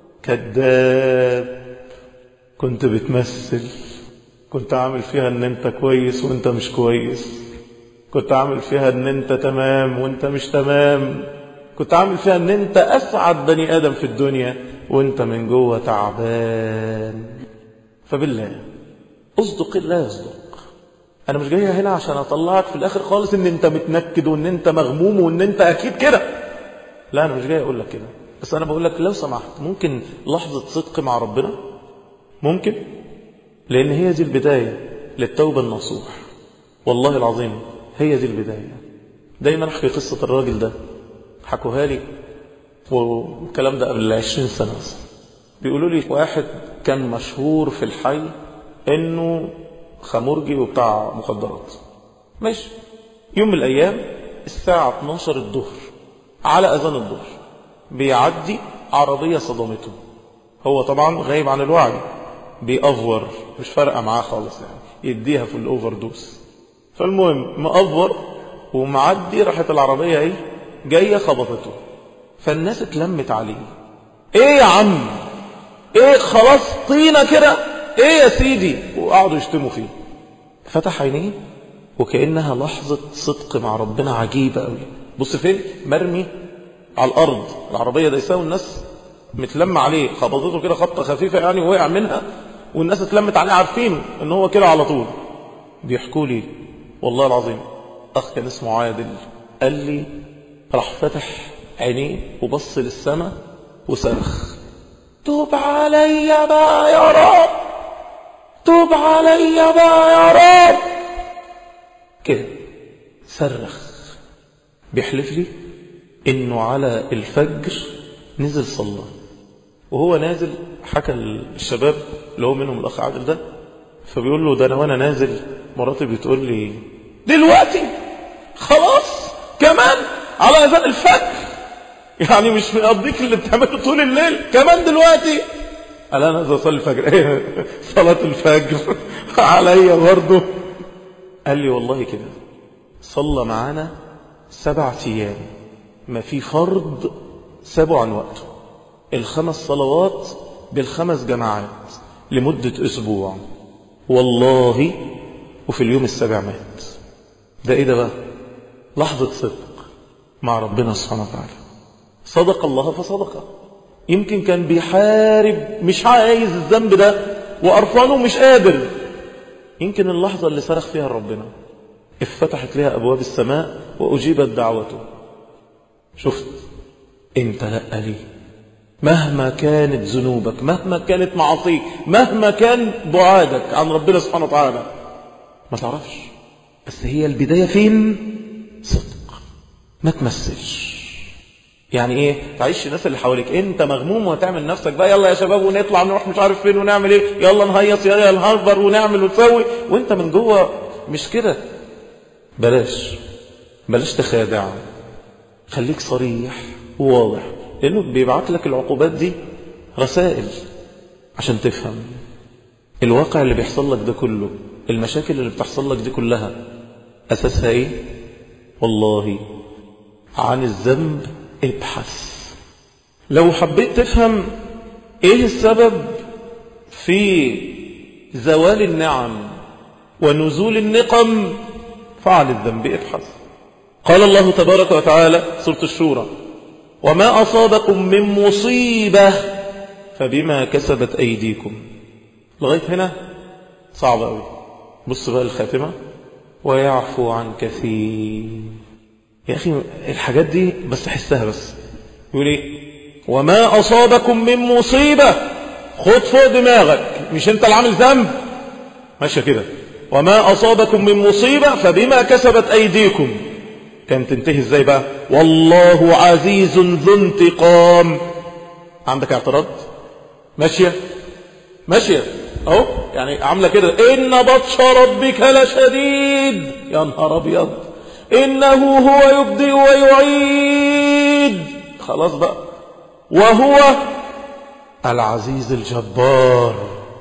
كذاب كنت بتمثل كنت عامل فيها ان انت كويس وانت مش كويس كنت عامل فيها ان انت تمام وانت مش تمام كنت عامل فيها ان انت اسعد بني ادم في الدنيا وانت من جوه تعبان فبالله اصدق الله يصدق انا مش جاي هنا عشان اطلعك في الاخر خالص ان انت متنكد وان انت مغموم وان انت اكيد كده لا انا مش جاي اقول لك كده بس انا بقول لك لو سمحت ممكن لحظة صدق مع ربنا ممكن لان هي دي البداية للتوبة النصوح والله العظيم هي دي البداية دايما احكي قصة الراجل ده حكوها لي والكلام ده قبل عشرين سنة بيقولوا لي واحد كان مشهور في الحي انه خمرجي وبتاع مخدرات ماشي يوم من الايام الساعة 12 الظهر على اذان الظهر بيعدي عربية صدمته هو طبعا غايب عن الوعي بيأفور مش فارقة معاه خالص يعني يديها في الاوفر دوس فالمهم مأفور ومعدي راحت العربية ايه جاية خبطته فالناس اتلمت عليه ايه يا عم ايه خلاص طينة كده ايه يا سيدي وقعدوا يشتموا فيه فتح عينيه وكأنها لحظة صدق مع ربنا عجيبة قوي بص فين مرمي على الأرض العربية ده يساوي الناس متلم عليه خبطته كده خبطة خفيفة يعني وقع منها والناس اتلمت عليه عارفين ان هو كده على طول بيحكوا لي والله العظيم أخ كان اسمه عادل قال لي راح فتح عينيه وبص للسماء وصرخ توب عليا بقى يا رب توب عليا بقى يا رب كده صرخ بيحلف لي انه على الفجر نزل صلى وهو نازل حكى الشباب اللي هو منهم الاخ عادل ده فبيقول له ده انا وانا نازل مراتي بتقول لي دلوقتي خلاص كمان على اذان الفجر يعني مش مقضيك اللي بتعمله طول الليل كمان دلوقتي قال انا نازل اصلي الفجر ايه صلاه الفجر عليا برضه قال لي والله كده صلى معانا سبع ايام ما في فرض سابوا عن وقته الخمس صلوات بالخمس جماعات لمدة أسبوع والله وفي اليوم السابع مات ده إيه ده بقى لحظة صدق مع ربنا سبحانه وتعالى صدق الله فصدقه يمكن كان بيحارب مش عايز الذنب ده وقرفانه مش قادر يمكن اللحظة اللي صرخ فيها ربنا افتتحت لها أبواب السماء وأجيبت دعوته شفت انت لا لي مهما كانت ذنوبك مهما كانت معاصيك مهما كان بعادك عن ربنا سبحانه وتعالى ما تعرفش بس هي البداية فين صدق ما تمثلش يعني ايه تعيش الناس اللي حواليك انت مغموم وهتعمل نفسك بقى يلا يا شباب ونطلع نروح مش عارف فين ونعمل ايه يلا نهيص يلا نهربر ونعمل ونسوي وانت من جوه مش كده بلاش بلاش تخادع خليك صريح وواضح لانه بيبعت لك العقوبات دي رسائل عشان تفهم الواقع اللي بيحصل لك ده كله المشاكل اللي بتحصل لك دي كلها اساسها ايه والله عن الذنب ابحث لو حبيت تفهم ايه السبب في زوال النعم ونزول النقم فعل الذنب ابحث قال الله تبارك وتعالى سورة الشورى وما أصابكم من مصيبة فبما كسبت أيديكم لغاية هنا صعب أوي بص بقى الخاتمة ويعفو عن كثير يا أخي الحاجات دي بس أحسها بس يقول إيه وما أصابكم من مصيبة خد فوق دماغك مش أنت اللي عامل ذنب ماشية كده وما أصابكم من مصيبة فبما كسبت أيديكم كان تنتهي ازاي بقى والله عزيز ذو انتقام عندك اعتراض ماشية ماشية اهو يعني عاملة كده ان بطش ربك لشديد يا نهار ابيض انه هو يبدئ ويعيد خلاص بقى وهو العزيز الجبار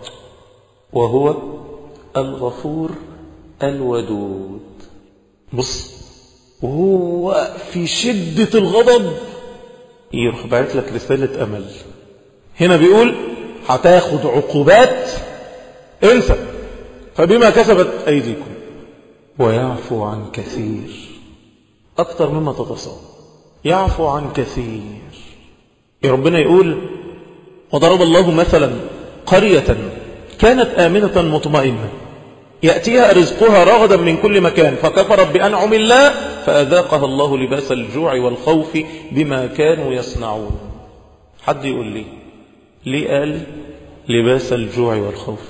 وهو الغفور الودود بص وهو في شدة الغضب يروح باعت لك رسالة أمل هنا بيقول هتاخد عقوبات انسى فبما كسبت أيديكم ويعفو عن كثير أكثر مما تتصور يعفو عن كثير يا ربنا يقول وضرب الله مثلا قرية كانت آمنة مطمئنة يأتيها رزقها رغدا من كل مكان فكفرت بأنعم الله فأذاقها الله لباس الجوع والخوف بما كانوا يصنعون حد يقول لي ليه قال لباس الجوع والخوف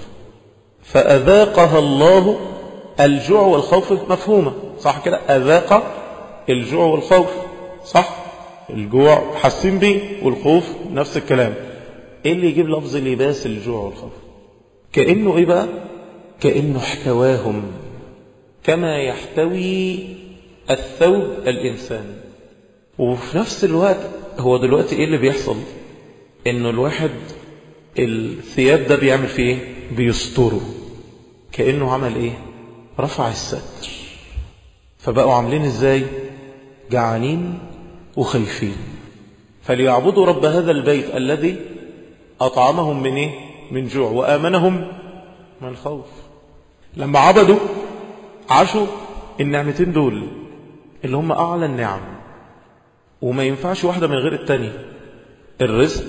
فأذاقها الله الجوع والخوف مفهومة صح كده أذاق الجوع والخوف صح الجوع حاسين بيه والخوف نفس الكلام ايه اللي يجيب لفظ لباس الجوع والخوف كأنه ايه بقى كأنه احتواهم كما يحتوي الثوب الإنسان وفي نفس الوقت هو دلوقتي ايه اللي بيحصل انه الواحد الثياب ده بيعمل فيه ايه بيستره كأنه عمل ايه رفع الستر فبقوا عاملين ازاي جعانين وخايفين فليعبدوا رب هذا البيت الذي أطعمهم من ايه من جوع وآمنهم من خوف لما عبدوا عاشوا النعمتين دول اللي هم أعلى النعم وما ينفعش واحدة من غير التانية الرزق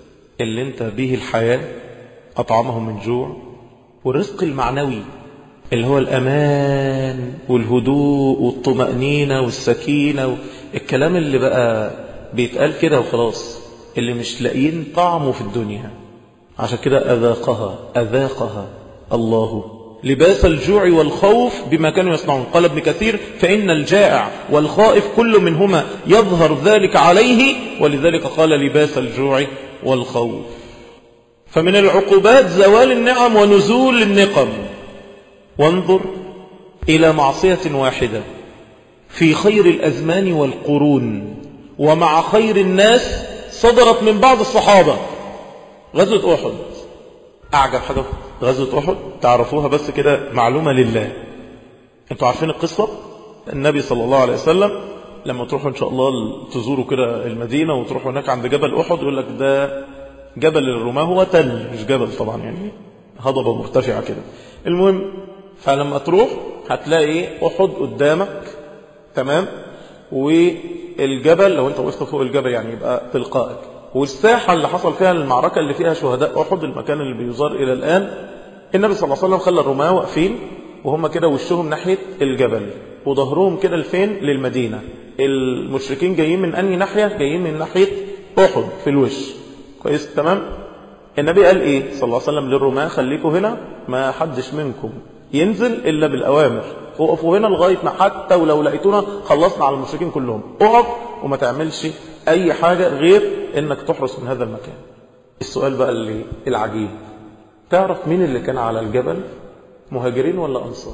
اللي انت به الحياة أطعمهم من جوع والرزق المعنوي اللي هو الأمان والهدوء والطمأنينة والسكينة الكلام اللي بقى بيتقال كده وخلاص اللي مش لاقيين طعمه في الدنيا عشان كده أذاقها أذاقها الله لباس الجوع والخوف بما كانوا يصنعون قال ابن كثير فإن الجائع والخائف كل منهما يظهر ذلك عليه ولذلك قال لباس الجوع والخوف فمن العقوبات زوال النعم ونزول النقم وانظر إلى معصية واحدة في خير الأزمان والقرون ومع خير الناس صدرت من بعض الصحابة غزوة أحد أعجب حاجة غزوة أحد تعرفوها بس كده معلومة لله انتوا عارفين القصة النبي صلى الله عليه وسلم لما تروحوا إن شاء الله تزوروا كده المدينة وتروحوا هناك عند جبل أحد يقول لك ده جبل الرماة هو تل مش جبل طبعا يعني هضبة مرتفعة كده المهم فلما تروح هتلاقي أحد قدامك تمام والجبل لو انت وقفت فوق الجبل يعني يبقى تلقائك والساحة اللي حصل فيها المعركة اللي فيها شهداء أحد المكان اللي بيزار إلى الآن النبي صلى الله عليه وسلم خلى الرماة واقفين وهم كده وشهم ناحية الجبل وظهرهم كده لفين للمدينة المشركين جايين من أنهي ناحية جايين من ناحية أحد في الوش كويس تمام النبي قال إيه صلى الله عليه وسلم للرماة خليكوا هنا ما حدش منكم ينزل إلا بالأوامر وقفوا هنا لغاية ما حتى ولو لقيتونا خلصنا على المشركين كلهم اقف وما تعملش أي حاجة غير إنك تحرس من هذا المكان السؤال بقى اللي العجيب تعرف مين اللي كان على الجبل مهاجرين ولا أنصار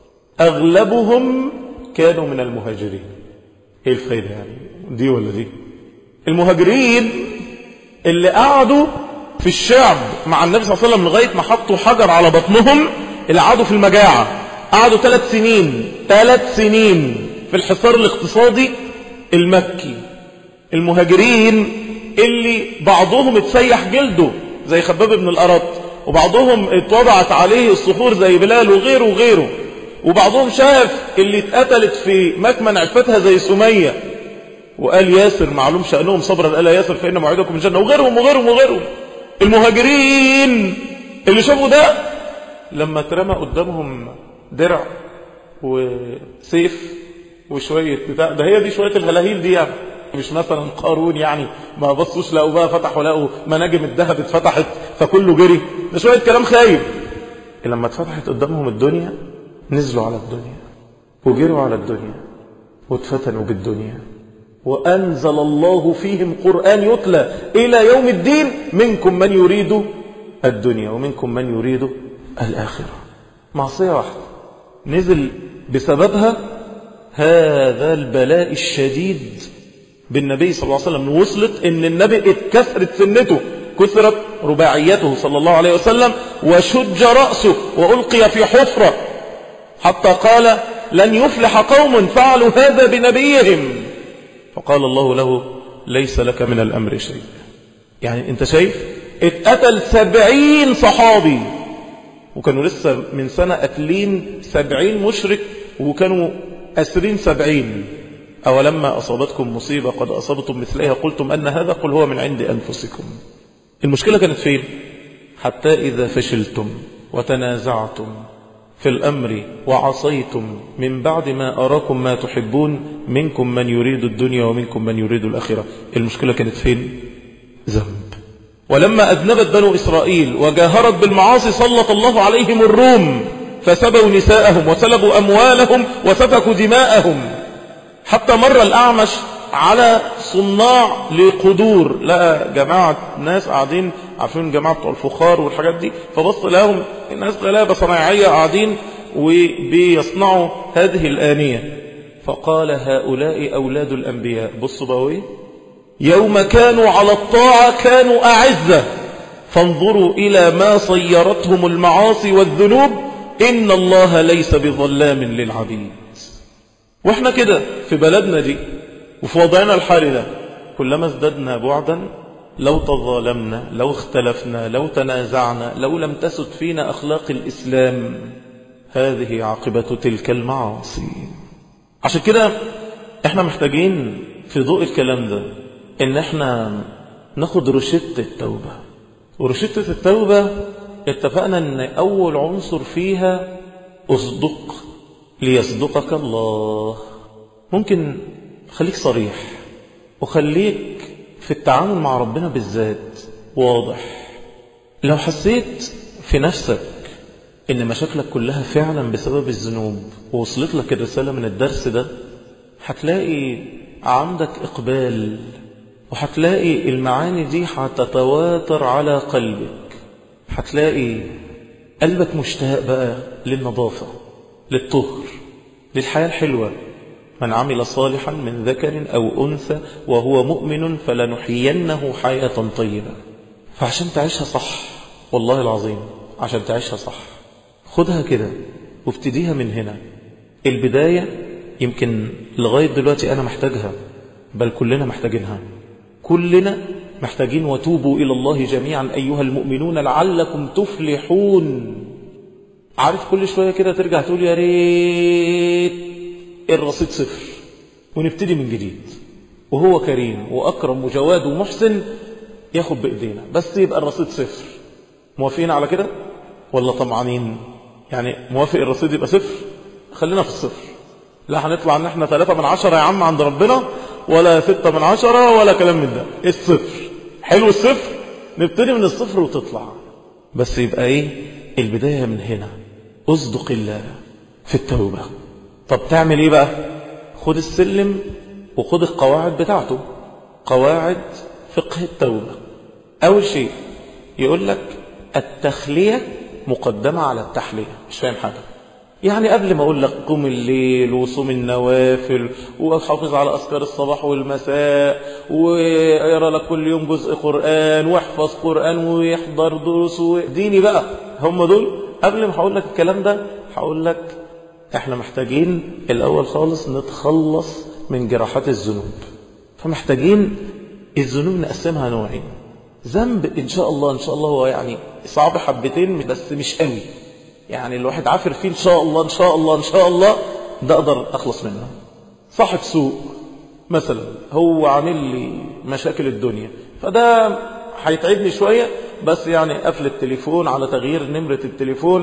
أغلبهم كانوا من المهاجرين ايه الفايدة يعني دي ولا دي المهاجرين اللي قعدوا في الشعب مع النبي صلى الله عليه وسلم لغاية ما حطوا حجر على بطنهم اللي قعدوا في المجاعة قعدوا ثلاث سنين ثلاث سنين في الحصار الاقتصادي المكي المهاجرين اللي بعضهم اتسيح جلده زي خباب بن الأرط وبعضهم اتوضعت عليه الصخور زي بلال وغيره وغيره وبعضهم شاف اللي اتقتلت في مكمن عفتها زي سمية وقال ياسر معلوم شأنهم صبرا قال ياسر فإن موعدكم الجنة وغيرهم وغيرهم وغيرهم المهاجرين اللي شافوا ده لما اترمى قدامهم درع وسيف وشوية بتاع ده هي دي شوية الهلاهيل دي يعني مش مثلا قارون يعني ما بصوش لقوا بقى فتحوا لقوا مناجم الذهب اتفتحت فكله جري ده شوية كلام خايب لما اتفتحت قدامهم الدنيا نزلوا على الدنيا وجروا على الدنيا واتفتنوا بالدنيا وأنزل الله فيهم قرآن يتلى إلى يوم الدين منكم من يريد الدنيا ومنكم من يريد الآخرة معصية واحدة نزل بسببها هذا البلاء الشديد بالنبي صلى الله عليه وسلم وصلت ان النبي اتكسرت سنته كسرت رباعيته صلى الله عليه وسلم وشج رأسه وألقي في حفرة حتى قال لن يفلح قوم فعلوا هذا بنبيهم فقال الله له ليس لك من الأمر شيء يعني انت شايف اتقتل سبعين صحابي وكانوا لسه من سنة قتلين سبعين مشرك وكانوا أسرين سبعين أولما أصابتكم مصيبة قد أصابتم مثلها قلتم أن هذا قل هو من عند أنفسكم المشكلة كانت فين حتى إذا فشلتم وتنازعتم في الأمر وعصيتم من بعد ما أراكم ما تحبون منكم من يريد الدنيا ومنكم من يريد الآخرة المشكلة كانت فين ذنب ولما أذنبت بنو إسرائيل وجاهرت بالمعاصي سلط الله عليهم الروم فسبوا نساءهم وسلبوا أموالهم وسفكوا دماءهم حتى مر الأعمش على صناع لقدور لقى جماعة ناس قاعدين عارفين جماعة بتوع الفخار والحاجات دي فبص لهم الناس غلابة صناعية قاعدين وبيصنعوا هذه الآنية فقال هؤلاء أولاد الأنبياء بصوا بقى يوم كانوا على الطاعة كانوا أعزة فانظروا إلى ما صيرتهم المعاصي والذنوب إن الله ليس بظلام للعبيد واحنا كده في بلدنا دي وفي وضعنا الحالي ده كلما ازددنا بعدا لو تظالمنا لو اختلفنا لو تنازعنا لو لم تسد فينا أخلاق الإسلام هذه عاقبة تلك المعاصي عشان كده احنا محتاجين في ضوء الكلام ده ان احنا ناخد روشتة التوبة ورشتة التوبة اتفقنا ان اول عنصر فيها اصدق ليصدقك الله ممكن خليك صريح وخليك في التعامل مع ربنا بالذات واضح لو حسيت في نفسك ان مشاكلك كلها فعلا بسبب الذنوب ووصلت لك الرسالة من الدرس ده هتلاقي عندك اقبال وهتلاقي المعاني دي هتتواتر على قلبك هتلاقي قلبك مشتاق بقى للنظافة للطهر للحياة الحلوة من عمل صالحا من ذكر أو أنثى وهو مؤمن فلنحيينه حياة طيبة فعشان تعيشها صح والله العظيم عشان تعيشها صح خدها كده وابتديها من هنا البداية يمكن لغاية دلوقتي أنا محتاجها بل كلنا محتاجينها كلنا محتاجين وتوبوا إلى الله جميعا أيها المؤمنون لعلكم تفلحون عارف كل شوية كده ترجع تقول يا ريت الرصيد صفر ونبتدي من جديد وهو كريم وأكرم وجواد ومحسن ياخد بإيدينا بس يبقى الرصيد صفر موافقين على كده ولا طمعانين يعني موافق الرصيد يبقى صفر خلينا في الصفر لا هنطلع ان احنا ثلاثة من عشرة يا عم عند ربنا ولا ستة من عشرة ولا كلام من ده الصفر حلو الصفر نبتدي من الصفر وتطلع بس يبقى ايه البداية من هنا اصدق الله في التوبة طب تعمل ايه بقى خد السلم وخد القواعد بتاعته قواعد فقه التوبة اول شيء يقول لك التخلية مقدمة على التحلية مش فاهم حاجة يعني قبل ما اقول لك قم الليل وصوم النوافل وحافظ على اذكار الصباح والمساء ويرى لك كل يوم جزء قران واحفظ قران ويحضر دروس ديني بقى هم دول قبل ما هقول لك الكلام ده هقول لك احنا محتاجين الاول خالص نتخلص من جراحات الذنوب فمحتاجين الذنوب نقسمها نوعين ذنب ان شاء الله ان شاء الله هو يعني صعب حبتين بس مش قوي يعني الواحد عافر فيه ان شاء الله ان شاء الله ان شاء الله ده اقدر اخلص منه صاحب سوق مثلا هو عامل لي مشاكل الدنيا فده هيتعبني شوية بس يعني قفل التليفون على تغيير نمرة التليفون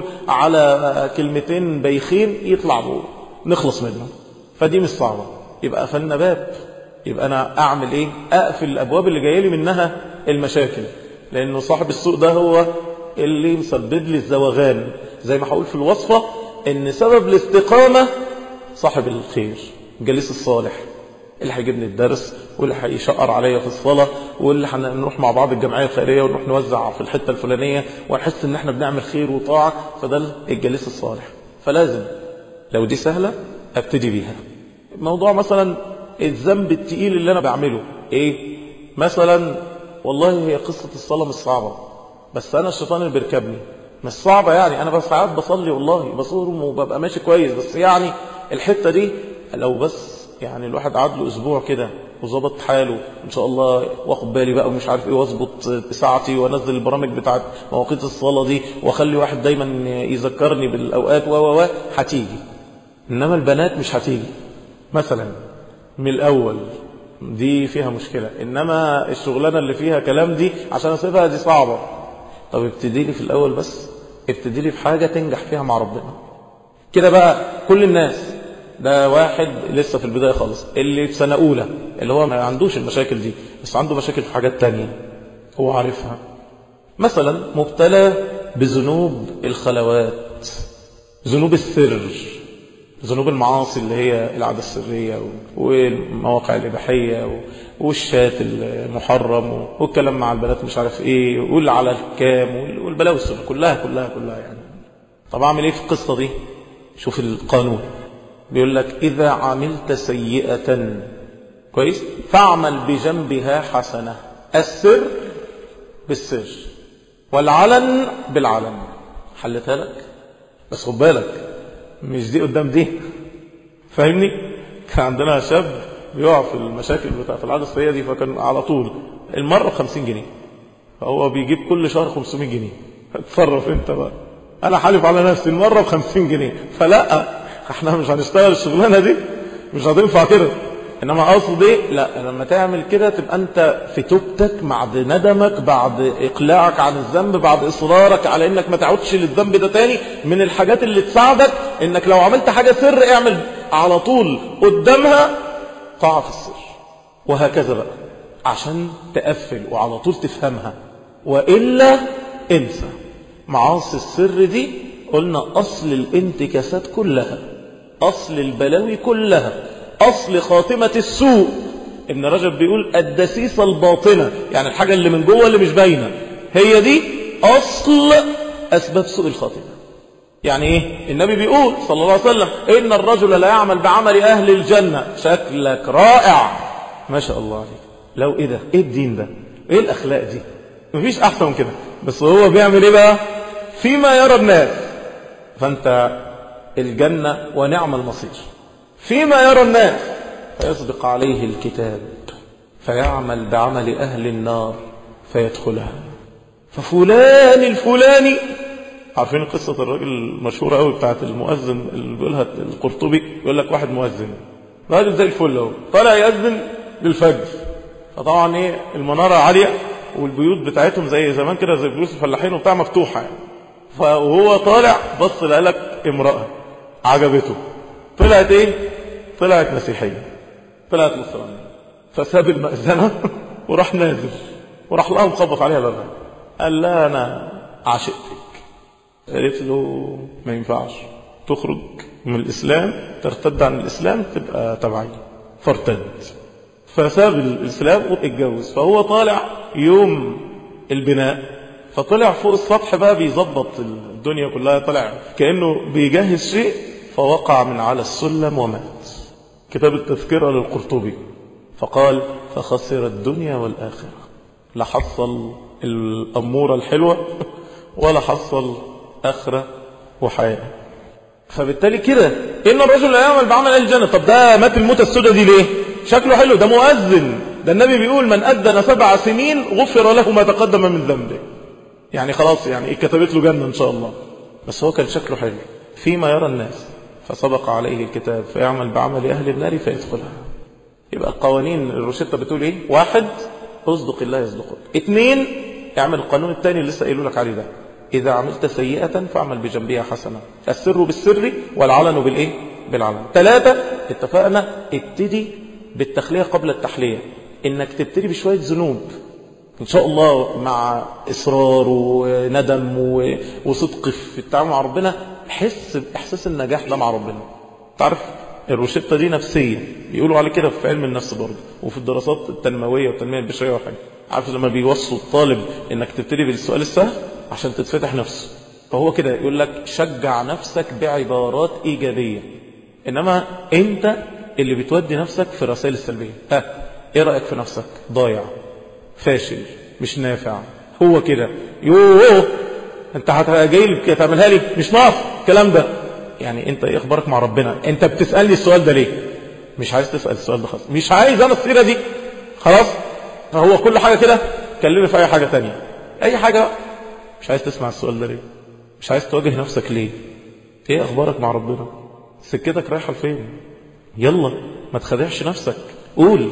على كلمتين بيخين يطلع بقى نخلص منه فدي مش صعبة يبقى قفلنا باب يبقى أنا أعمل إيه أقفل الأبواب اللي جاية لي منها المشاكل لأنه صاحب السوق ده هو اللي مسبب لي الزوغان زي ما هقول في الوصفة ان سبب الاستقامة صاحب الخير الجليس الصالح اللي هيجيبني الدرس واللي هيشقر عليا في الصلاة واللي هنروح مع بعض الجمعية الخيرية ونروح نوزع في الحتة الفلانية ونحس ان احنا بنعمل خير وطاعة فده الجليس الصالح فلازم لو دي سهلة ابتدي بيها موضوع مثلا الذنب التقيل اللي انا بعمله ايه مثلا والله هي قصة الصلاة مش صعبة بس انا الشيطان اللي بيركبني مش صعبة يعني أنا بس ساعات بصلي والله بصوم وببقى ماشي كويس بس يعني الحتة دي لو بس يعني الواحد قعد له أسبوع كده وظبط حاله إن شاء الله واخد بالي بقى ومش عارف إيه واظبط ساعتي وانزل البرامج بتاعت مواقيت الصلاة دي واخلي واحد دايما يذكرني بالأوقات و و هتيجي إنما البنات مش هتيجي مثلا من الأول دي فيها مشكلة إنما الشغلانة اللي فيها كلام دي عشان أسيبها دي صعبة طب ابتدي لي في الأول بس ابتدي لي في حاجة تنجح فيها مع ربنا كده بقى كل الناس ده واحد لسه في البداية خالص اللي في سنة أولى اللي هو ما عندوش المشاكل دي بس عنده مشاكل في حاجات تانية هو عارفها مثلا مبتلى بذنوب الخلوات ذنوب السر ذنوب المعاصي اللي هي العادة السرية والمواقع الإباحية والشات المحرم والكلام مع البنات مش عارف ايه واللي على الكام والبلاوي السنة كلها كلها كلها يعني طب اعمل ايه في القصة دي شوف القانون بيقول لك إذا عملت سيئة كويس فاعمل بجنبها حسنة السر بالسر والعلن بالعلن حلتها لك بس خد بالك مش دي قدام دي فاهمني كان عندنا شاب بيقع في المشاكل بتاعت العادة السيئة دي فكان على طول المرة ب 50 جنيه فهو بيجيب كل شهر 500 جنيه اتصرف انت بقى انا حالف على نفسي المرة ب 50 جنيه فلا احنا مش هنشتغل الشغلانة دي مش هتنفع كده انما اقصد ايه لا لما تعمل كده تبقى انت في توبتك بعد ندمك بعد اقلاعك عن الذنب بعد اصرارك على انك ما تعودش للذنب ده تاني من الحاجات اللي تساعدك انك لو عملت حاجة سر اعمل على طول قدامها طاعة السر وهكذا بقى عشان تقفل وعلى طول تفهمها وإلا انسى معاصي السر دي قلنا أصل الانتكاسات كلها أصل البلاوي كلها أصل خاتمة السوء ابن رجب بيقول الدسيسة الباطنة يعني الحاجة اللي من جوه اللي مش باينة هي دي أصل أسباب سوء الخاتمة يعني ايه النبي بيقول صلى الله عليه وسلم إن الرجل لا يعمل بعمل أهل الجنة شكلك رائع ما شاء الله عليك لو ايه ده ايه الدين ده ايه الأخلاق دي مفيش أحسن من كده بس هو بيعمل ايه بقى فيما يرى الناس فانت الجنة ونعم المصير فيما يرى الناس فيصدق عليه الكتاب فيعمل بعمل أهل النار فيدخلها ففلان الفلاني عارفين قصة الراجل المشهورة قوي بتاعت المؤذن اللي بيقولها القرطبي يقول لك واحد مؤذن راجل زي الفل اهو طالع يأذن للفجر فطبعا ايه المنارة عالية والبيوت بتاعتهم زي زمان كده زي بيوت الفلاحين وبتاع مفتوحة يعني فهو طالع بص لقالك امرأة عجبته طلعت ايه طلعت مسيحية طلعت نصرانية فساب المأذنة وراح نازل وراح لها مخبط عليها بابها قال لا انا عاشقتك قالت له ما ينفعش تخرج من الإسلام ترتد عن الإسلام تبقى تبعي فارتد فساب الإسلام واتجوز فهو طالع يوم البناء فطلع فوق السطح بقى بيظبط الدنيا كلها طلع كأنه بيجهز شيء فوقع من على السلم ومات كتاب التذكرة للقرطبي فقال فخسر الدنيا والآخرة لا حصل الأمورة الحلوة ولا حصل آخرة وحياة فبالتالي كده إن الرجل لا يعمل بعمل أهل الجنة طب ده مات الموتة السوداء دي ليه شكله حلو ده مؤذن ده النبي بيقول من أذن سبع سنين غفر له ما تقدم من ذنبه يعني خلاص يعني إيه كتبت له جنة إن شاء الله بس هو كان شكله حلو فيما يرى الناس فسبق عليه الكتاب فيعمل بعمل أهل النار فيدخلها يبقى القوانين الروشتة بتقول إيه واحد اصدق الله يصدقك اثنين اعمل القانون الثاني اللي لسه قايله لك عليه ده إذا عملت سيئة فاعمل بجنبها حسنة السر بالسر والعلن بالإيه بالعلن ثلاثة اتفقنا ابتدي بالتخلية قبل التحلية إنك تبتدي بشوية ذنوب إن شاء الله مع إصرار وندم وصدق في التعامل مع ربنا حس بإحساس النجاح ده مع ربنا تعرف الروشتة دي نفسية بيقولوا على كده في علم النفس برضه وفي الدراسات التنموية والتنمية البشرية والحاجة عارف لما بيوصوا الطالب انك تبتدي بالسؤال السهل عشان تتفتح نفسه فهو كده يقول لك شجع نفسك بعبارات إيجابية إنما أنت اللي بتودي نفسك في الرسائل السلبية ها إيه رأيك في نفسك ضايع فاشل مش نافع هو كده يوه انت جاي لي تعملها لي مش ناقص الكلام ده يعني انت ايه اخبارك مع ربنا انت بتسالني السؤال ده ليه مش عايز تسال السؤال ده خالص مش عايز انا السيره دي خلاص هو كل حاجه كده كلمني في اي حاجه تانية اي حاجه مش عايز تسمع السؤال ده ليه مش عايز تواجه نفسك ليه ايه اخبارك مع ربنا سكتك رايحه لفين يلا ما تخدعش نفسك قول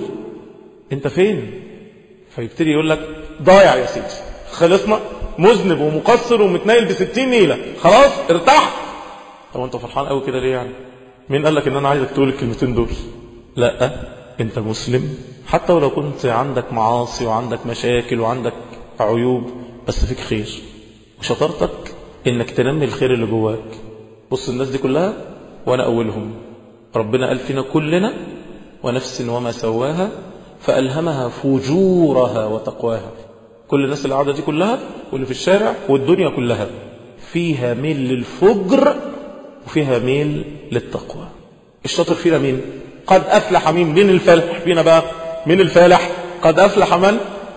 انت فين فيبتدي يقول لك ضايع يا سيدي خلصنا مذنب ومقصر ومتنايل بستين نيلة خلاص ارتاح طب انت فرحان قوي كده ليه يعني مين قال لك ان انا عايزك تقول الكلمتين دول لا انت مسلم حتى ولو كنت عندك معاصي وعندك مشاكل وعندك عيوب بس فيك خير وشطارتك انك تنمي الخير اللي جواك بص الناس دي كلها وانا اولهم ربنا قال فينا كلنا ونفس وما سواها فألهمها فجورها وتقواها كل الناس اللي قاعدة دي كلها واللي في الشارع والدنيا كلها فيها ميل للفجر وفيها ميل للتقوى الشاطر فينا مين قد أفلح مين مين الفالح فينا بقى مين الفالح قد أفلح من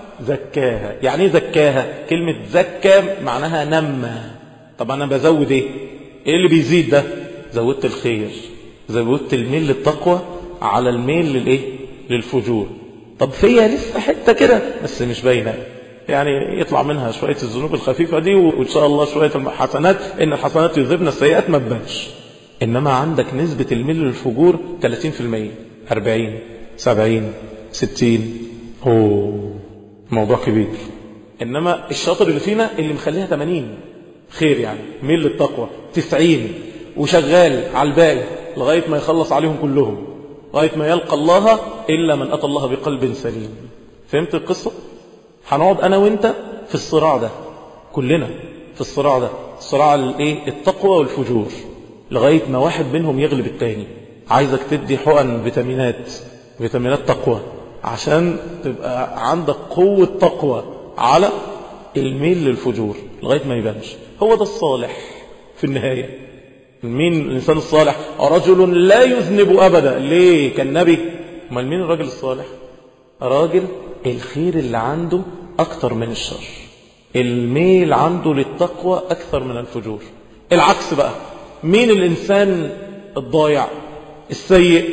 زكاها يعني ايه زكاها كلمة زكى معناها نمى طب أنا بزود ايه ايه اللي بيزيد ده زودت الخير زودت الميل للتقوى على الميل للايه للفجور طب فيا لسه حته كده بس مش باينه يعني يطلع منها شويه الذنوب الخفيفه دي وان شاء الله شويه الحسنات ان الحسنات يذهبن السيئات ما تبانش انما عندك نسبه الميل للفجور 30% 40 سبعين ستين أوه موضوع كبير إنما الشاطر اللي فينا اللي مخليها 80 خير يعني ميل للتقوى 90 وشغال على الباقي لغاية ما يخلص عليهم كلهم لغاية ما يلقى الله إلا من أتى الله بقلب سليم فهمت القصة؟ هنقعد أنا وإنت في الصراع ده كلنا في الصراع ده صراع الايه التقوى والفجور لغاية ما واحد منهم يغلب التاني عايزك تدي حقن فيتامينات فيتامينات تقوى عشان تبقى عندك قوة تقوى على الميل للفجور لغاية ما يبانش هو ده الصالح في النهاية مين الإنسان الصالح رجل لا يذنب أبدا ليه كان نبي امال مين الراجل الصالح راجل الخير اللي عنده أكتر من الشر الميل عنده للتقوى أكثر من الفجور العكس بقى مين الإنسان الضايع السيء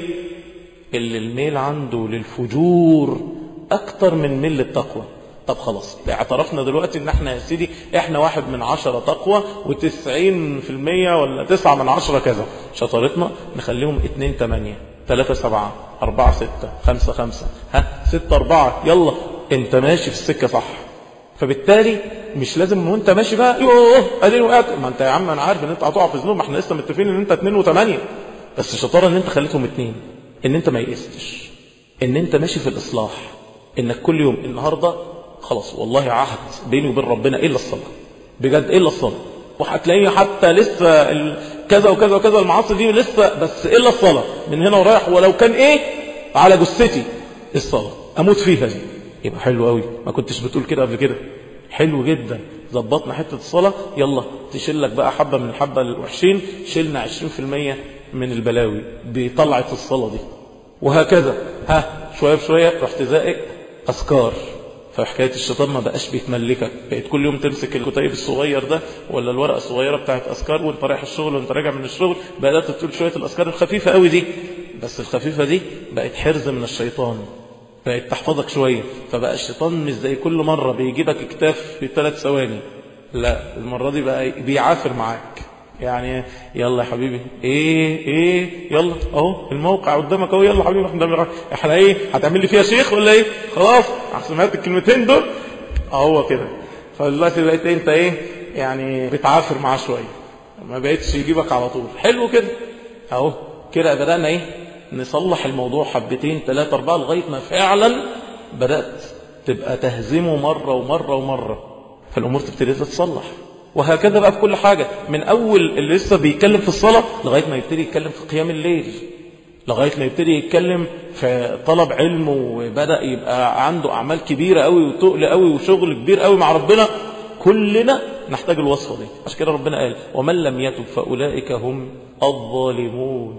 اللي الميل عنده للفجور أكثر من ميل للتقوى طب خلاص اعترفنا دلوقتي ان احنا يا سيدي احنا واحد من عشرة تقوى وتسعين في المية ولا تسعة من عشرة كذا شطارتنا نخليهم اتنين تمانية تلاتة سبعة أربعة ستة خمسة خمسة ها ستة أربعة يلا انت ماشي في السكة صح فبالتالي مش لازم وانت ماشي بقى يوه اديني وقعت ما انت يا عم انا عارف ان انت هتقع في ذنوب ما احنا لسه متفقين ان انت اتنين وتمانية بس الشطاره ان انت خليتهم اتنين ان انت ما يئستش ان انت ماشي في الاصلاح انك كل يوم النهارده خلاص والله عهد بيني وبين ربنا الا الصلاه بجد الا الصلاه وهتلاقيني حتى لسه ال... كذا وكذا وكذا المعاصي دي لسه بس الا الصلاه من هنا ورايح ولو كان ايه على جثتي الصلاه اموت فيها دي يبقى حلو قوي ما كنتش بتقول كده قبل كده حلو جدا ظبطنا حته الصلاه يلا تشيل لك بقى حبه من الحبه الوحشين شلنا 20% من البلاوي بطلعه الصلاه دي وهكذا ها شويه بشويه رحت زائق اذكار فحكايه الشيطان ما بقاش بيتملكك بقيت كل يوم تمسك الكتيب الصغير ده ولا الورقه الصغيره بتاعت اذكار وانت رايح الشغل وانت راجع من الشغل بدات تقول شويه الاذكار الخفيفه قوي دي بس الخفيفه دي بقت حرز من الشيطان بقت تحفظك شوية فبقى الشيطان مش زي كل مرة بيجيبك اكتاف في ثلاث ثواني لا المرة دي بقى بيعافر معاك يعني يلا يا حبيبي ايه ايه يلا اهو الموقع قدامك اهو يلا حبيبي احنا احنا ايه هتعمل لي فيها شيخ ولا ايه خلاص سمعت الكلمتين دول اهو كده فدلوقتي بقيت انت ايه يعني بتعافر معاه شويه ما بقتش يجيبك على طول حلو كده اهو كده بدانا ايه نصلح الموضوع حبتين ثلاثة أربعة لغاية ما فعلا بدأت تبقى تهزمه مرة ومرة ومرة فالأمور تبتدي تتصلح وهكذا بقى في كل حاجة من أول اللي لسه بيتكلم في الصلاة لغاية ما يبتدي يتكلم في قيام الليل لغاية ما يبتدي يتكلم في طلب علم وبدأ يبقى عنده أعمال كبيرة قوي وتقل قوي وشغل كبير قوي مع ربنا كلنا نحتاج الوصفة دي عشان كده ربنا قال ومن لم يتب فأولئك هم الظالمون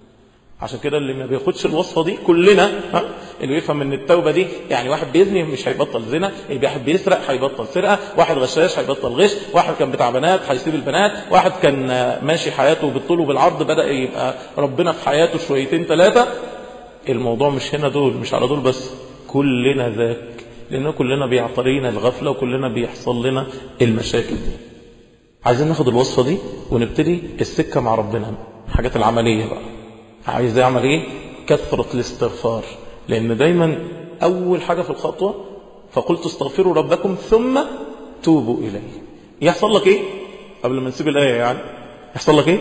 عشان كده اللي ما بياخدش الوصفه دي كلنا ها اللي بيفهم ان التوبه دي يعني واحد بيزني مش هيبطل زنا اللي واحد بيسرق هيبطل سرقه واحد غشاش هيبطل غش واحد كان بتاع بنات هيسيب البنات واحد كان ماشي حياته بالطول وبالعرض بدا يبقى ربنا في حياته شويتين ثلاثه الموضوع مش هنا دول مش على دول بس كلنا ذاك لان كلنا بيعترينا الغفله وكلنا بيحصل لنا المشاكل دي عايزين ناخد الوصفه دي ونبتدي السكه مع ربنا الحاجات العمليه بقى عايز يعمل ايه كثرة الاستغفار لان دايما اول حاجة في الخطوة فقلت استغفروا ربكم ثم توبوا اليه يحصل لك ايه قبل ما نسيب الايه يعني يحصل لك ايه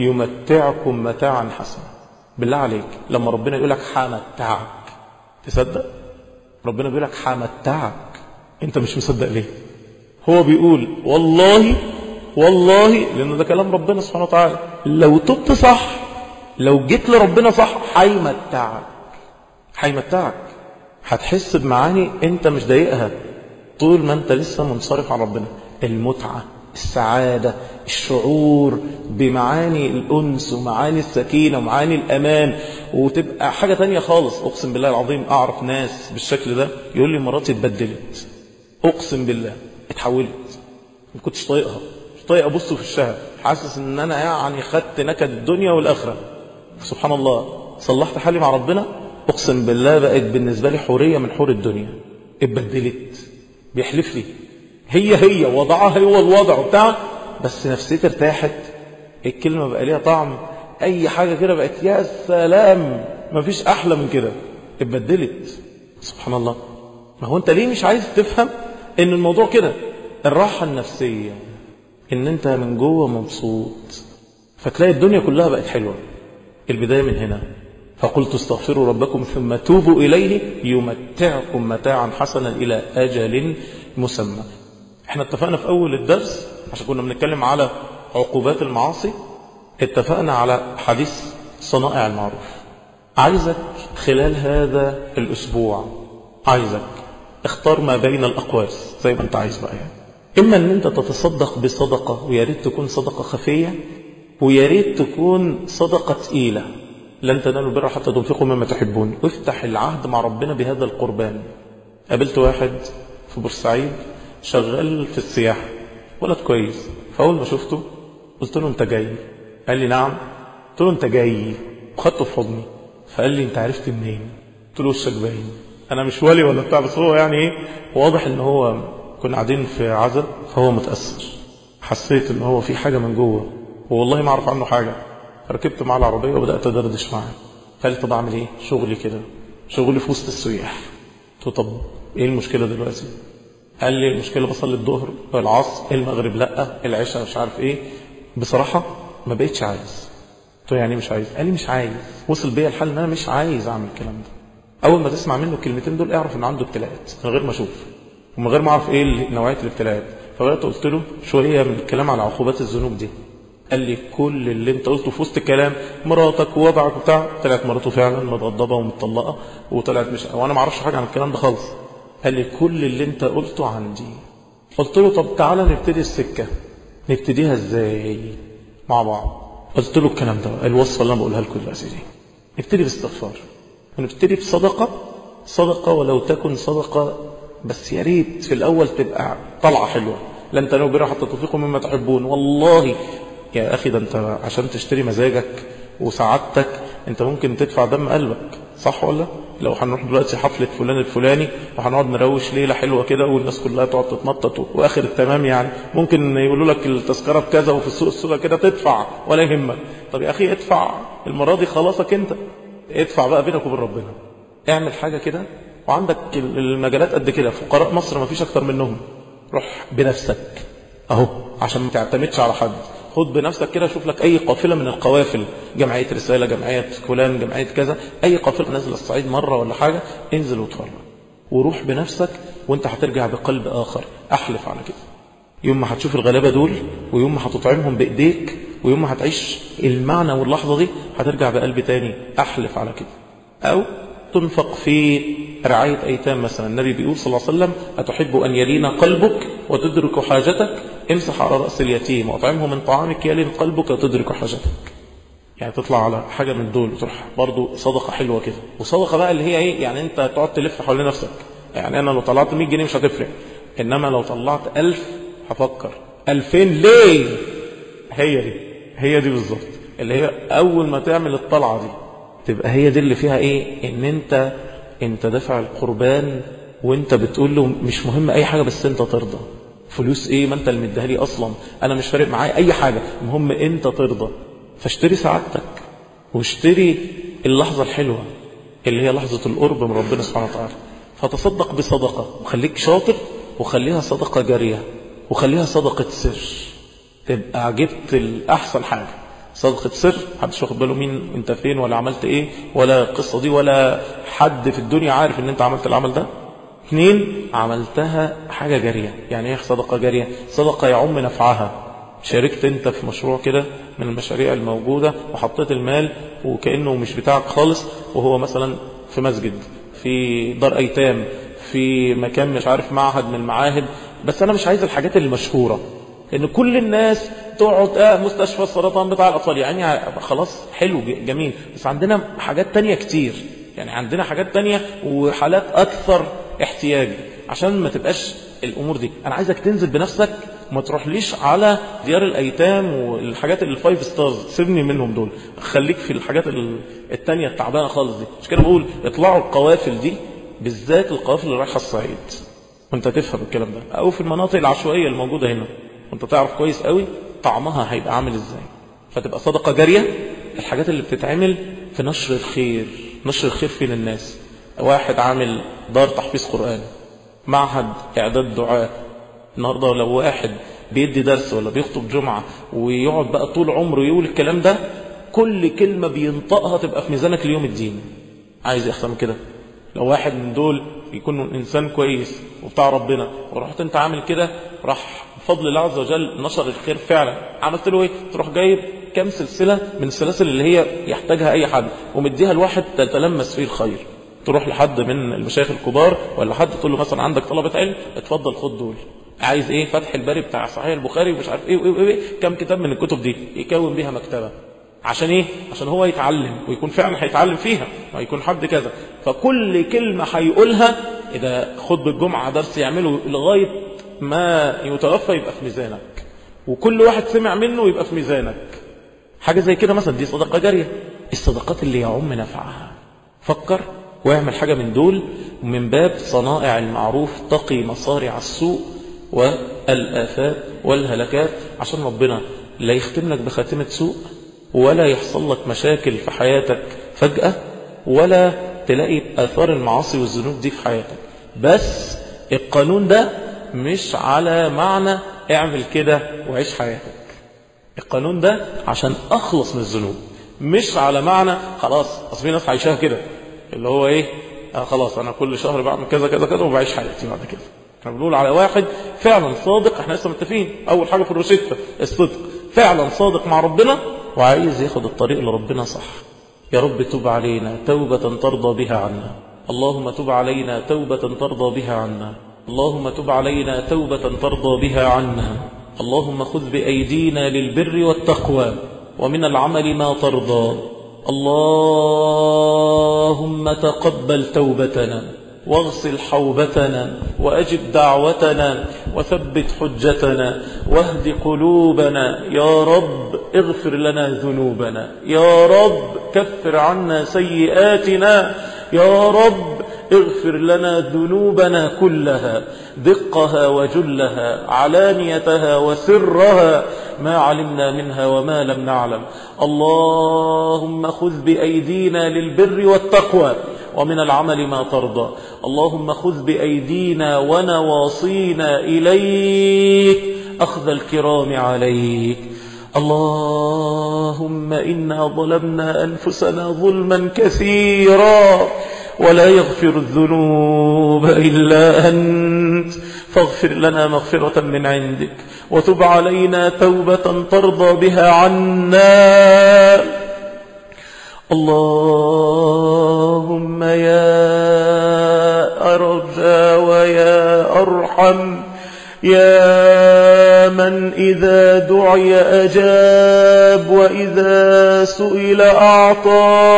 يمتعكم متاعا حسنا بالله عليك لما ربنا يقول لك حمتعك تصدق ربنا بيقول لك حمتعك انت مش مصدق ليه هو بيقول والله والله لان ده كلام ربنا سبحانه وتعالى لو تبت صح لو جيت لربنا صح هيمتعك هيمتعك هتحس بمعاني انت مش ضايقها طول ما انت لسه منصرف عن ربنا المتعة السعادة الشعور بمعاني الأنس ومعاني السكينة ومعاني الأمان وتبقى حاجة تانية خالص أقسم بالله العظيم أعرف ناس بالشكل ده يقول لي مراتي اتبدلت أقسم بالله اتحولت ما كنتش طايقها مش طايق أبص في الشهر حاسس إن أنا يعني خدت نكد الدنيا والآخرة سبحان الله صلحت حالي مع ربنا اقسم بالله بقت بالنسبه لي حوريه من حور الدنيا اتبدلت بيحلف لي هي هي وضعها هو الوضع بتاع بس نفسيتي ارتاحت الكلمه بقى ليها طعم اي حاجه كده بقت يا سلام مفيش احلى من كده اتبدلت سبحان الله ما هو انت ليه مش عايز تفهم ان الموضوع كده الراحة النفسية ان انت من جوه مبسوط فتلاقي الدنيا كلها بقت حلوة البداية من هنا فقلت استغفروا ربكم ثم توبوا إليه يمتعكم متاعا حسنا إلى أجل مسمى احنا اتفقنا في أول الدرس عشان كنا بنتكلم على عقوبات المعاصي اتفقنا على حديث صنائع المعروف عايزك خلال هذا الأسبوع عايزك اختار ما بين الأقواس زي ما انت عايز بقى يعني إما أن أنت تتصدق بصدقة ويا ريت تكون صدقة خفية ويا ريت تكون صدقة تقيلة لن تنالوا البر حتى تنفقوا مما تحبون وافتح العهد مع ربنا بهذا القربان قابلت واحد في بورسعيد شغال في السياحة ولد كويس فأول ما شفته قلت له أنت جاي قال لي نعم قلت له أنت جاي وخدته في حضني فقال لي أنت عرفت منين قلت له وشك باين أنا مش ولي ولا بتاع بس هو يعني إيه واضح إن هو كنا قاعدين في عزب فهو متأثر حسيت إن هو في حاجة من جوه والله ما أعرف عنه حاجة ركبت معاه العربية وبدأت أدردش معاه قال لي طب أعمل إيه شغلي كده شغلي في وسط السياح قلت له طب إيه المشكلة دلوقتي قال لي المشكلة بصلي الظهر والعصر المغرب لأ العشاء مش عارف إيه بصراحة ما بقتش عايز قلت له يعني مش عايز قال لي مش عايز وصل بيا الحال ان انا مش عايز اعمل الكلام ده اول ما تسمع منه الكلمتين دول اعرف ان عنده ابتلاءات من غير ما اشوف ومن غير ما اعرف ايه نوعيه الابتلاءات فبدات قلت له شويه من الكلام على عقوبات الذنوب دي قال لي كل اللي انت قلته في وسط الكلام مراتك ووضعك وبتاع طلعت مراته فعلا متغضبه ومطلقه وطلعت مش وانا ما اعرفش حاجه عن الكلام ده خالص قال لي كل اللي انت قلته عندي قلت له طب تعالى نبتدي السكه نبتديها ازاي مع بعض قلت له الكلام ده الوصفه اللي انا بقولها لكم دلوقتي دي نبتدي باستغفار ونبتدي بصدقه صدقه ولو تكن صدقه بس يا ريت في الاول تبقى طلعه حلوه لن تنالوا البر حتى تنفقوا مما تحبون والله يا اخي ده انت عشان تشتري مزاجك وسعادتك انت ممكن تدفع دم قلبك صح ولا لو هنروح دلوقتي حفلة فلان الفلاني وهنقعد نروش ليلة حلوة كده والناس كلها تقعد تتنطط واخر التمام يعني ممكن يقولوا لك التذكرة بكذا وفي السوق السوق كده تدفع ولا يهمك طب يا اخي ادفع المرة دي خلاصك انت ادفع بقى بينك وبين ربنا اعمل حاجة كده وعندك المجالات قد كده فقراء مصر ما فيش اكتر منهم روح بنفسك اهو عشان ما تعتمدش على حد خد بنفسك كده شوف لك اي قافله من القوافل جمعيه رساله جمعيه فلان جمعيه كذا اي قافله نازله الصعيد مره ولا حاجه انزل واتفرج وروح بنفسك وانت هترجع بقلب اخر احلف على كده يوم ما هتشوف الغلابه دول ويوم ما هتطعمهم بايديك ويوم ما هتعيش المعنى واللحظه دي هترجع بقلب تاني احلف على كده او تنفق في رعاية أيتام مثلا النبي بيقول صلى الله عليه وسلم أتحب أن يلين قلبك وتدرك حاجتك امسح على رأس اليتيم وأطعمه من طعامك يلين قلبك وتدرك حاجتك يعني تطلع على حاجة من دول وتروح برضو صدقة حلوة كده وصدقة بقى اللي هي ايه يعني انت تقعد تلف حوالين نفسك يعني انا لو طلعت 100 جنيه مش هتفرق انما لو طلعت 1000 هفكر 2000 ليه هي دي هي دي بالظبط اللي هي اول ما تعمل الطلعة دي تبقى هي دي اللي فيها ايه ان انت انت دافع القربان وانت بتقول له مش مهم اي حاجة بس انت ترضى فلوس ايه ما انت اللي مديها لي اصلا انا مش فارق معايا اي حاجة المهم انت ترضى فاشتري سعادتك واشتري اللحظة الحلوة اللي هي لحظة القرب من ربنا سبحانه وتعالى فتصدق بصدقة وخليك شاطر وخليها صدقة جارية وخليها صدقة سر تبقى جبت الأحسن حاجة صدقة سر محدش واخد باله مين انت فين ولا عملت ايه ولا القصة دي ولا حد في الدنيا عارف ان انت عملت العمل ده اثنين عملتها حاجة جارية يعني ايه صدقة جارية صدقة يعم نفعها شاركت انت في مشروع كده من المشاريع الموجودة وحطيت المال وكأنه مش بتاعك خالص وهو مثلا في مسجد في دار ايتام في مكان مش عارف معهد من المعاهد بس انا مش عايز الحاجات المشهورة لان كل الناس تقعد اه مستشفى السرطان بتاع الاطفال يعني خلاص حلو جميل بس عندنا حاجات تانية كتير يعني عندنا حاجات تانية وحالات اكثر احتياج عشان ما تبقاش الامور دي انا عايزك تنزل بنفسك وما تروحليش على ديار الايتام والحاجات الفايف ستارز سيبني منهم دول خليك في الحاجات التانية التعبانه خالص دي مش كده بقول اطلعوا القوافل دي بالذات القوافل اللي رايحه الصعيد وانت تفهم الكلام ده او في المناطق العشوائيه الموجوده هنا وانت تعرف كويس قوي طعمها هيبقى عامل ازاي فتبقى صدقه جاريه الحاجات اللي بتتعمل في نشر الخير نشر الخير فين الناس واحد عامل دار تحفيظ قرآن معهد إعداد دعاء النهاردة لو واحد بيدي درس ولا بيخطب جمعة ويقعد بقى طول عمره يقول الكلام ده كل كلمة بينطقها تبقى في ميزانك ليوم الدين عايز يحصل من كده لو واحد من دول يكون انسان كويس وبتاع ربنا ورحت انت عامل كده راح بفضل الله عز وجل نشر الخير فعلا عملت له ايه تروح جايب كام سلسلة من السلاسل اللي هي يحتاجها اي حد ومديها لواحد تتلمس فيه الخير تروح لحد من المشايخ الكبار ولا حد تقول له مثلا عندك طلبة علم اتفضل خد دول عايز ايه فتح الباري بتاع صحيح البخاري ومش عارف ايه وايه وايه كم كتاب من الكتب دي يكون بيها مكتبة عشان ايه عشان هو يتعلم ويكون فعلا هيتعلم فيها ويكون حد كذا فكل كلمة هيقولها اذا خطبة الجمعة درس يعمله لغاية ما يتوفى يبقى في ميزانك وكل واحد سمع منه يبقى في ميزانك حاجة زي كده مثلا دي صدقة جارية الصدقات اللي يعم نفعها فكر واعمل حاجة من دول من باب صنائع المعروف تقي مصارع السوء والآفات والهلكات عشان ربنا لا يختم لك بخاتمة سوء ولا يحصل لك مشاكل في حياتك فجأة ولا تلاقي آثار المعاصي والذنوب دي في حياتك بس القانون ده مش على معنى اعمل كده وعيش حياتك القانون ده عشان أخلص من الذنوب مش على معنى خلاص أصل في ناس عايشاها كده اللي هو ايه آه خلاص انا كل شهر بعمل كذا كذا كذا وبعيش حياتي بعد كده احنا بنقول على واحد فعلا صادق احنا لسه متفقين اول حاجه في الروشته الصدق فعلا صادق مع ربنا وعايز ياخد الطريق لربنا صح يا رب تب علينا توبة ترضى بها عنا اللهم تب علينا توبة ترضى بها عنا اللهم تب علينا توبة ترضى بها عنا اللهم خذ بأيدينا للبر والتقوى ومن العمل ما ترضى اللهم تقبل توبتنا واغسل حوبتنا وأجب دعوتنا وثبت حجتنا واهد قلوبنا يا رب اغفر لنا ذنوبنا يا رب كفر عنا سيئاتنا يا رب اغفر لنا ذنوبنا كلها دقها وجلها علانيتها وسرها ما علمنا منها وما لم نعلم اللهم خذ بأيدينا للبر والتقوى ومن العمل ما ترضى اللهم خذ بأيدينا ونواصينا إليك أخذ الكرام عليك اللهم إنا ظلمنا أنفسنا ظلما كثيرا ولا يغفر الذنوب إلا أنت فاغفر لنا مغفرة من عندك وتب علينا توبة ترضى بها عنا اللهم يا أرجى ويا أرحم يا من إذا دعي أجاب وإذا سئل أعطى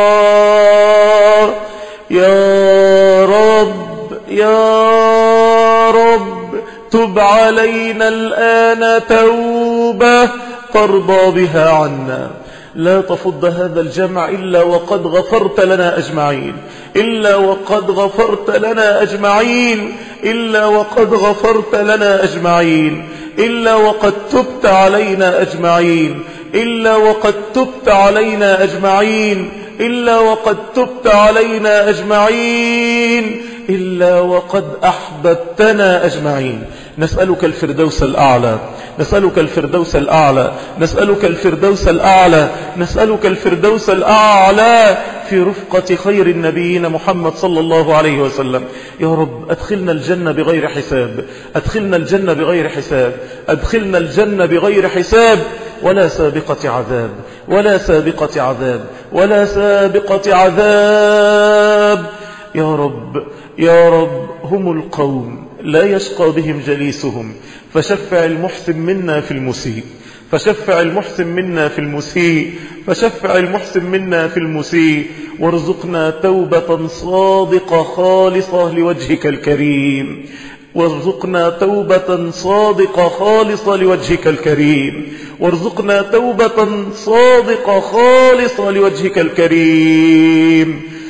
يا رب يا رب تب علينا الآن توبة ترضى بها عنا لا تفض هذا الجمع إلا وقد غفرت لنا أجمعين إلا وقد غفرت لنا أجمعين إلا وقد غفرت لنا أجمعين إلا وقد تبت علينا أجمعين إلا وقد تبت علينا أجمعين إلا وقد تبت علينا أجمعين إلا وقد أحببتنا أجمعين نسألك الفردوس الأعلى نسألك الفردوس الأعلى نسألك الفردوس الأعلى نسألك الفردوس الأعلى في رفقة خير النبيين محمد صلى الله عليه وسلم يا رب أدخلنا الجنة بغير حساب أدخلنا الجنة بغير حساب أدخلنا الجنة بغير حساب ولا سابقة عذاب ولا سابقة عذاب ولا سابقة عذاب يا رب يا رب هم القوم لا يشقى بهم جليسهم فشفع المحسن منا في المسيء فشفع المحسن منا في المسيء فشفع المحسن منا في المسيء وارزقنا توبة صادقة خالصة لوجهك الكريم وارزقنا توبة صادقة خالصة لوجهك الكريم وارزقنا توبة صادقة خالصة لوجهك الكريم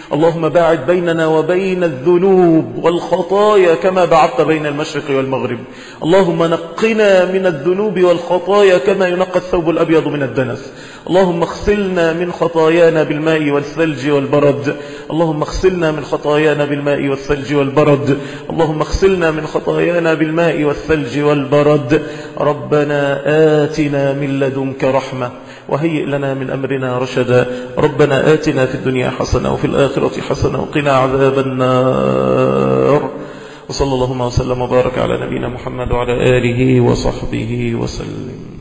اللهم باعد بيننا وبين الذنوب والخطايا كما بعدت بين المشرق والمغرب اللهم نقنا من الذنوب والخطايا كما ينقى الثوب الأبيض من الدنس اللهم اغسلنا من خطايانا بالماء والثلج والبرد اللهم اغسلنا من خطايانا بالماء والثلج والبرد اللهم اغسلنا من خطايانا بالماء والثلج والبرد ربنا آتنا من لدنك رحمة وهيئ لنا من أمرنا رشدا ربنا آتنا في الدنيا حسنة وفي الآخرة حسنة وقنا عذاب النار وصلى اللهم وسلم وبارك على نبينا محمد وعلى آله وصحبه وسلم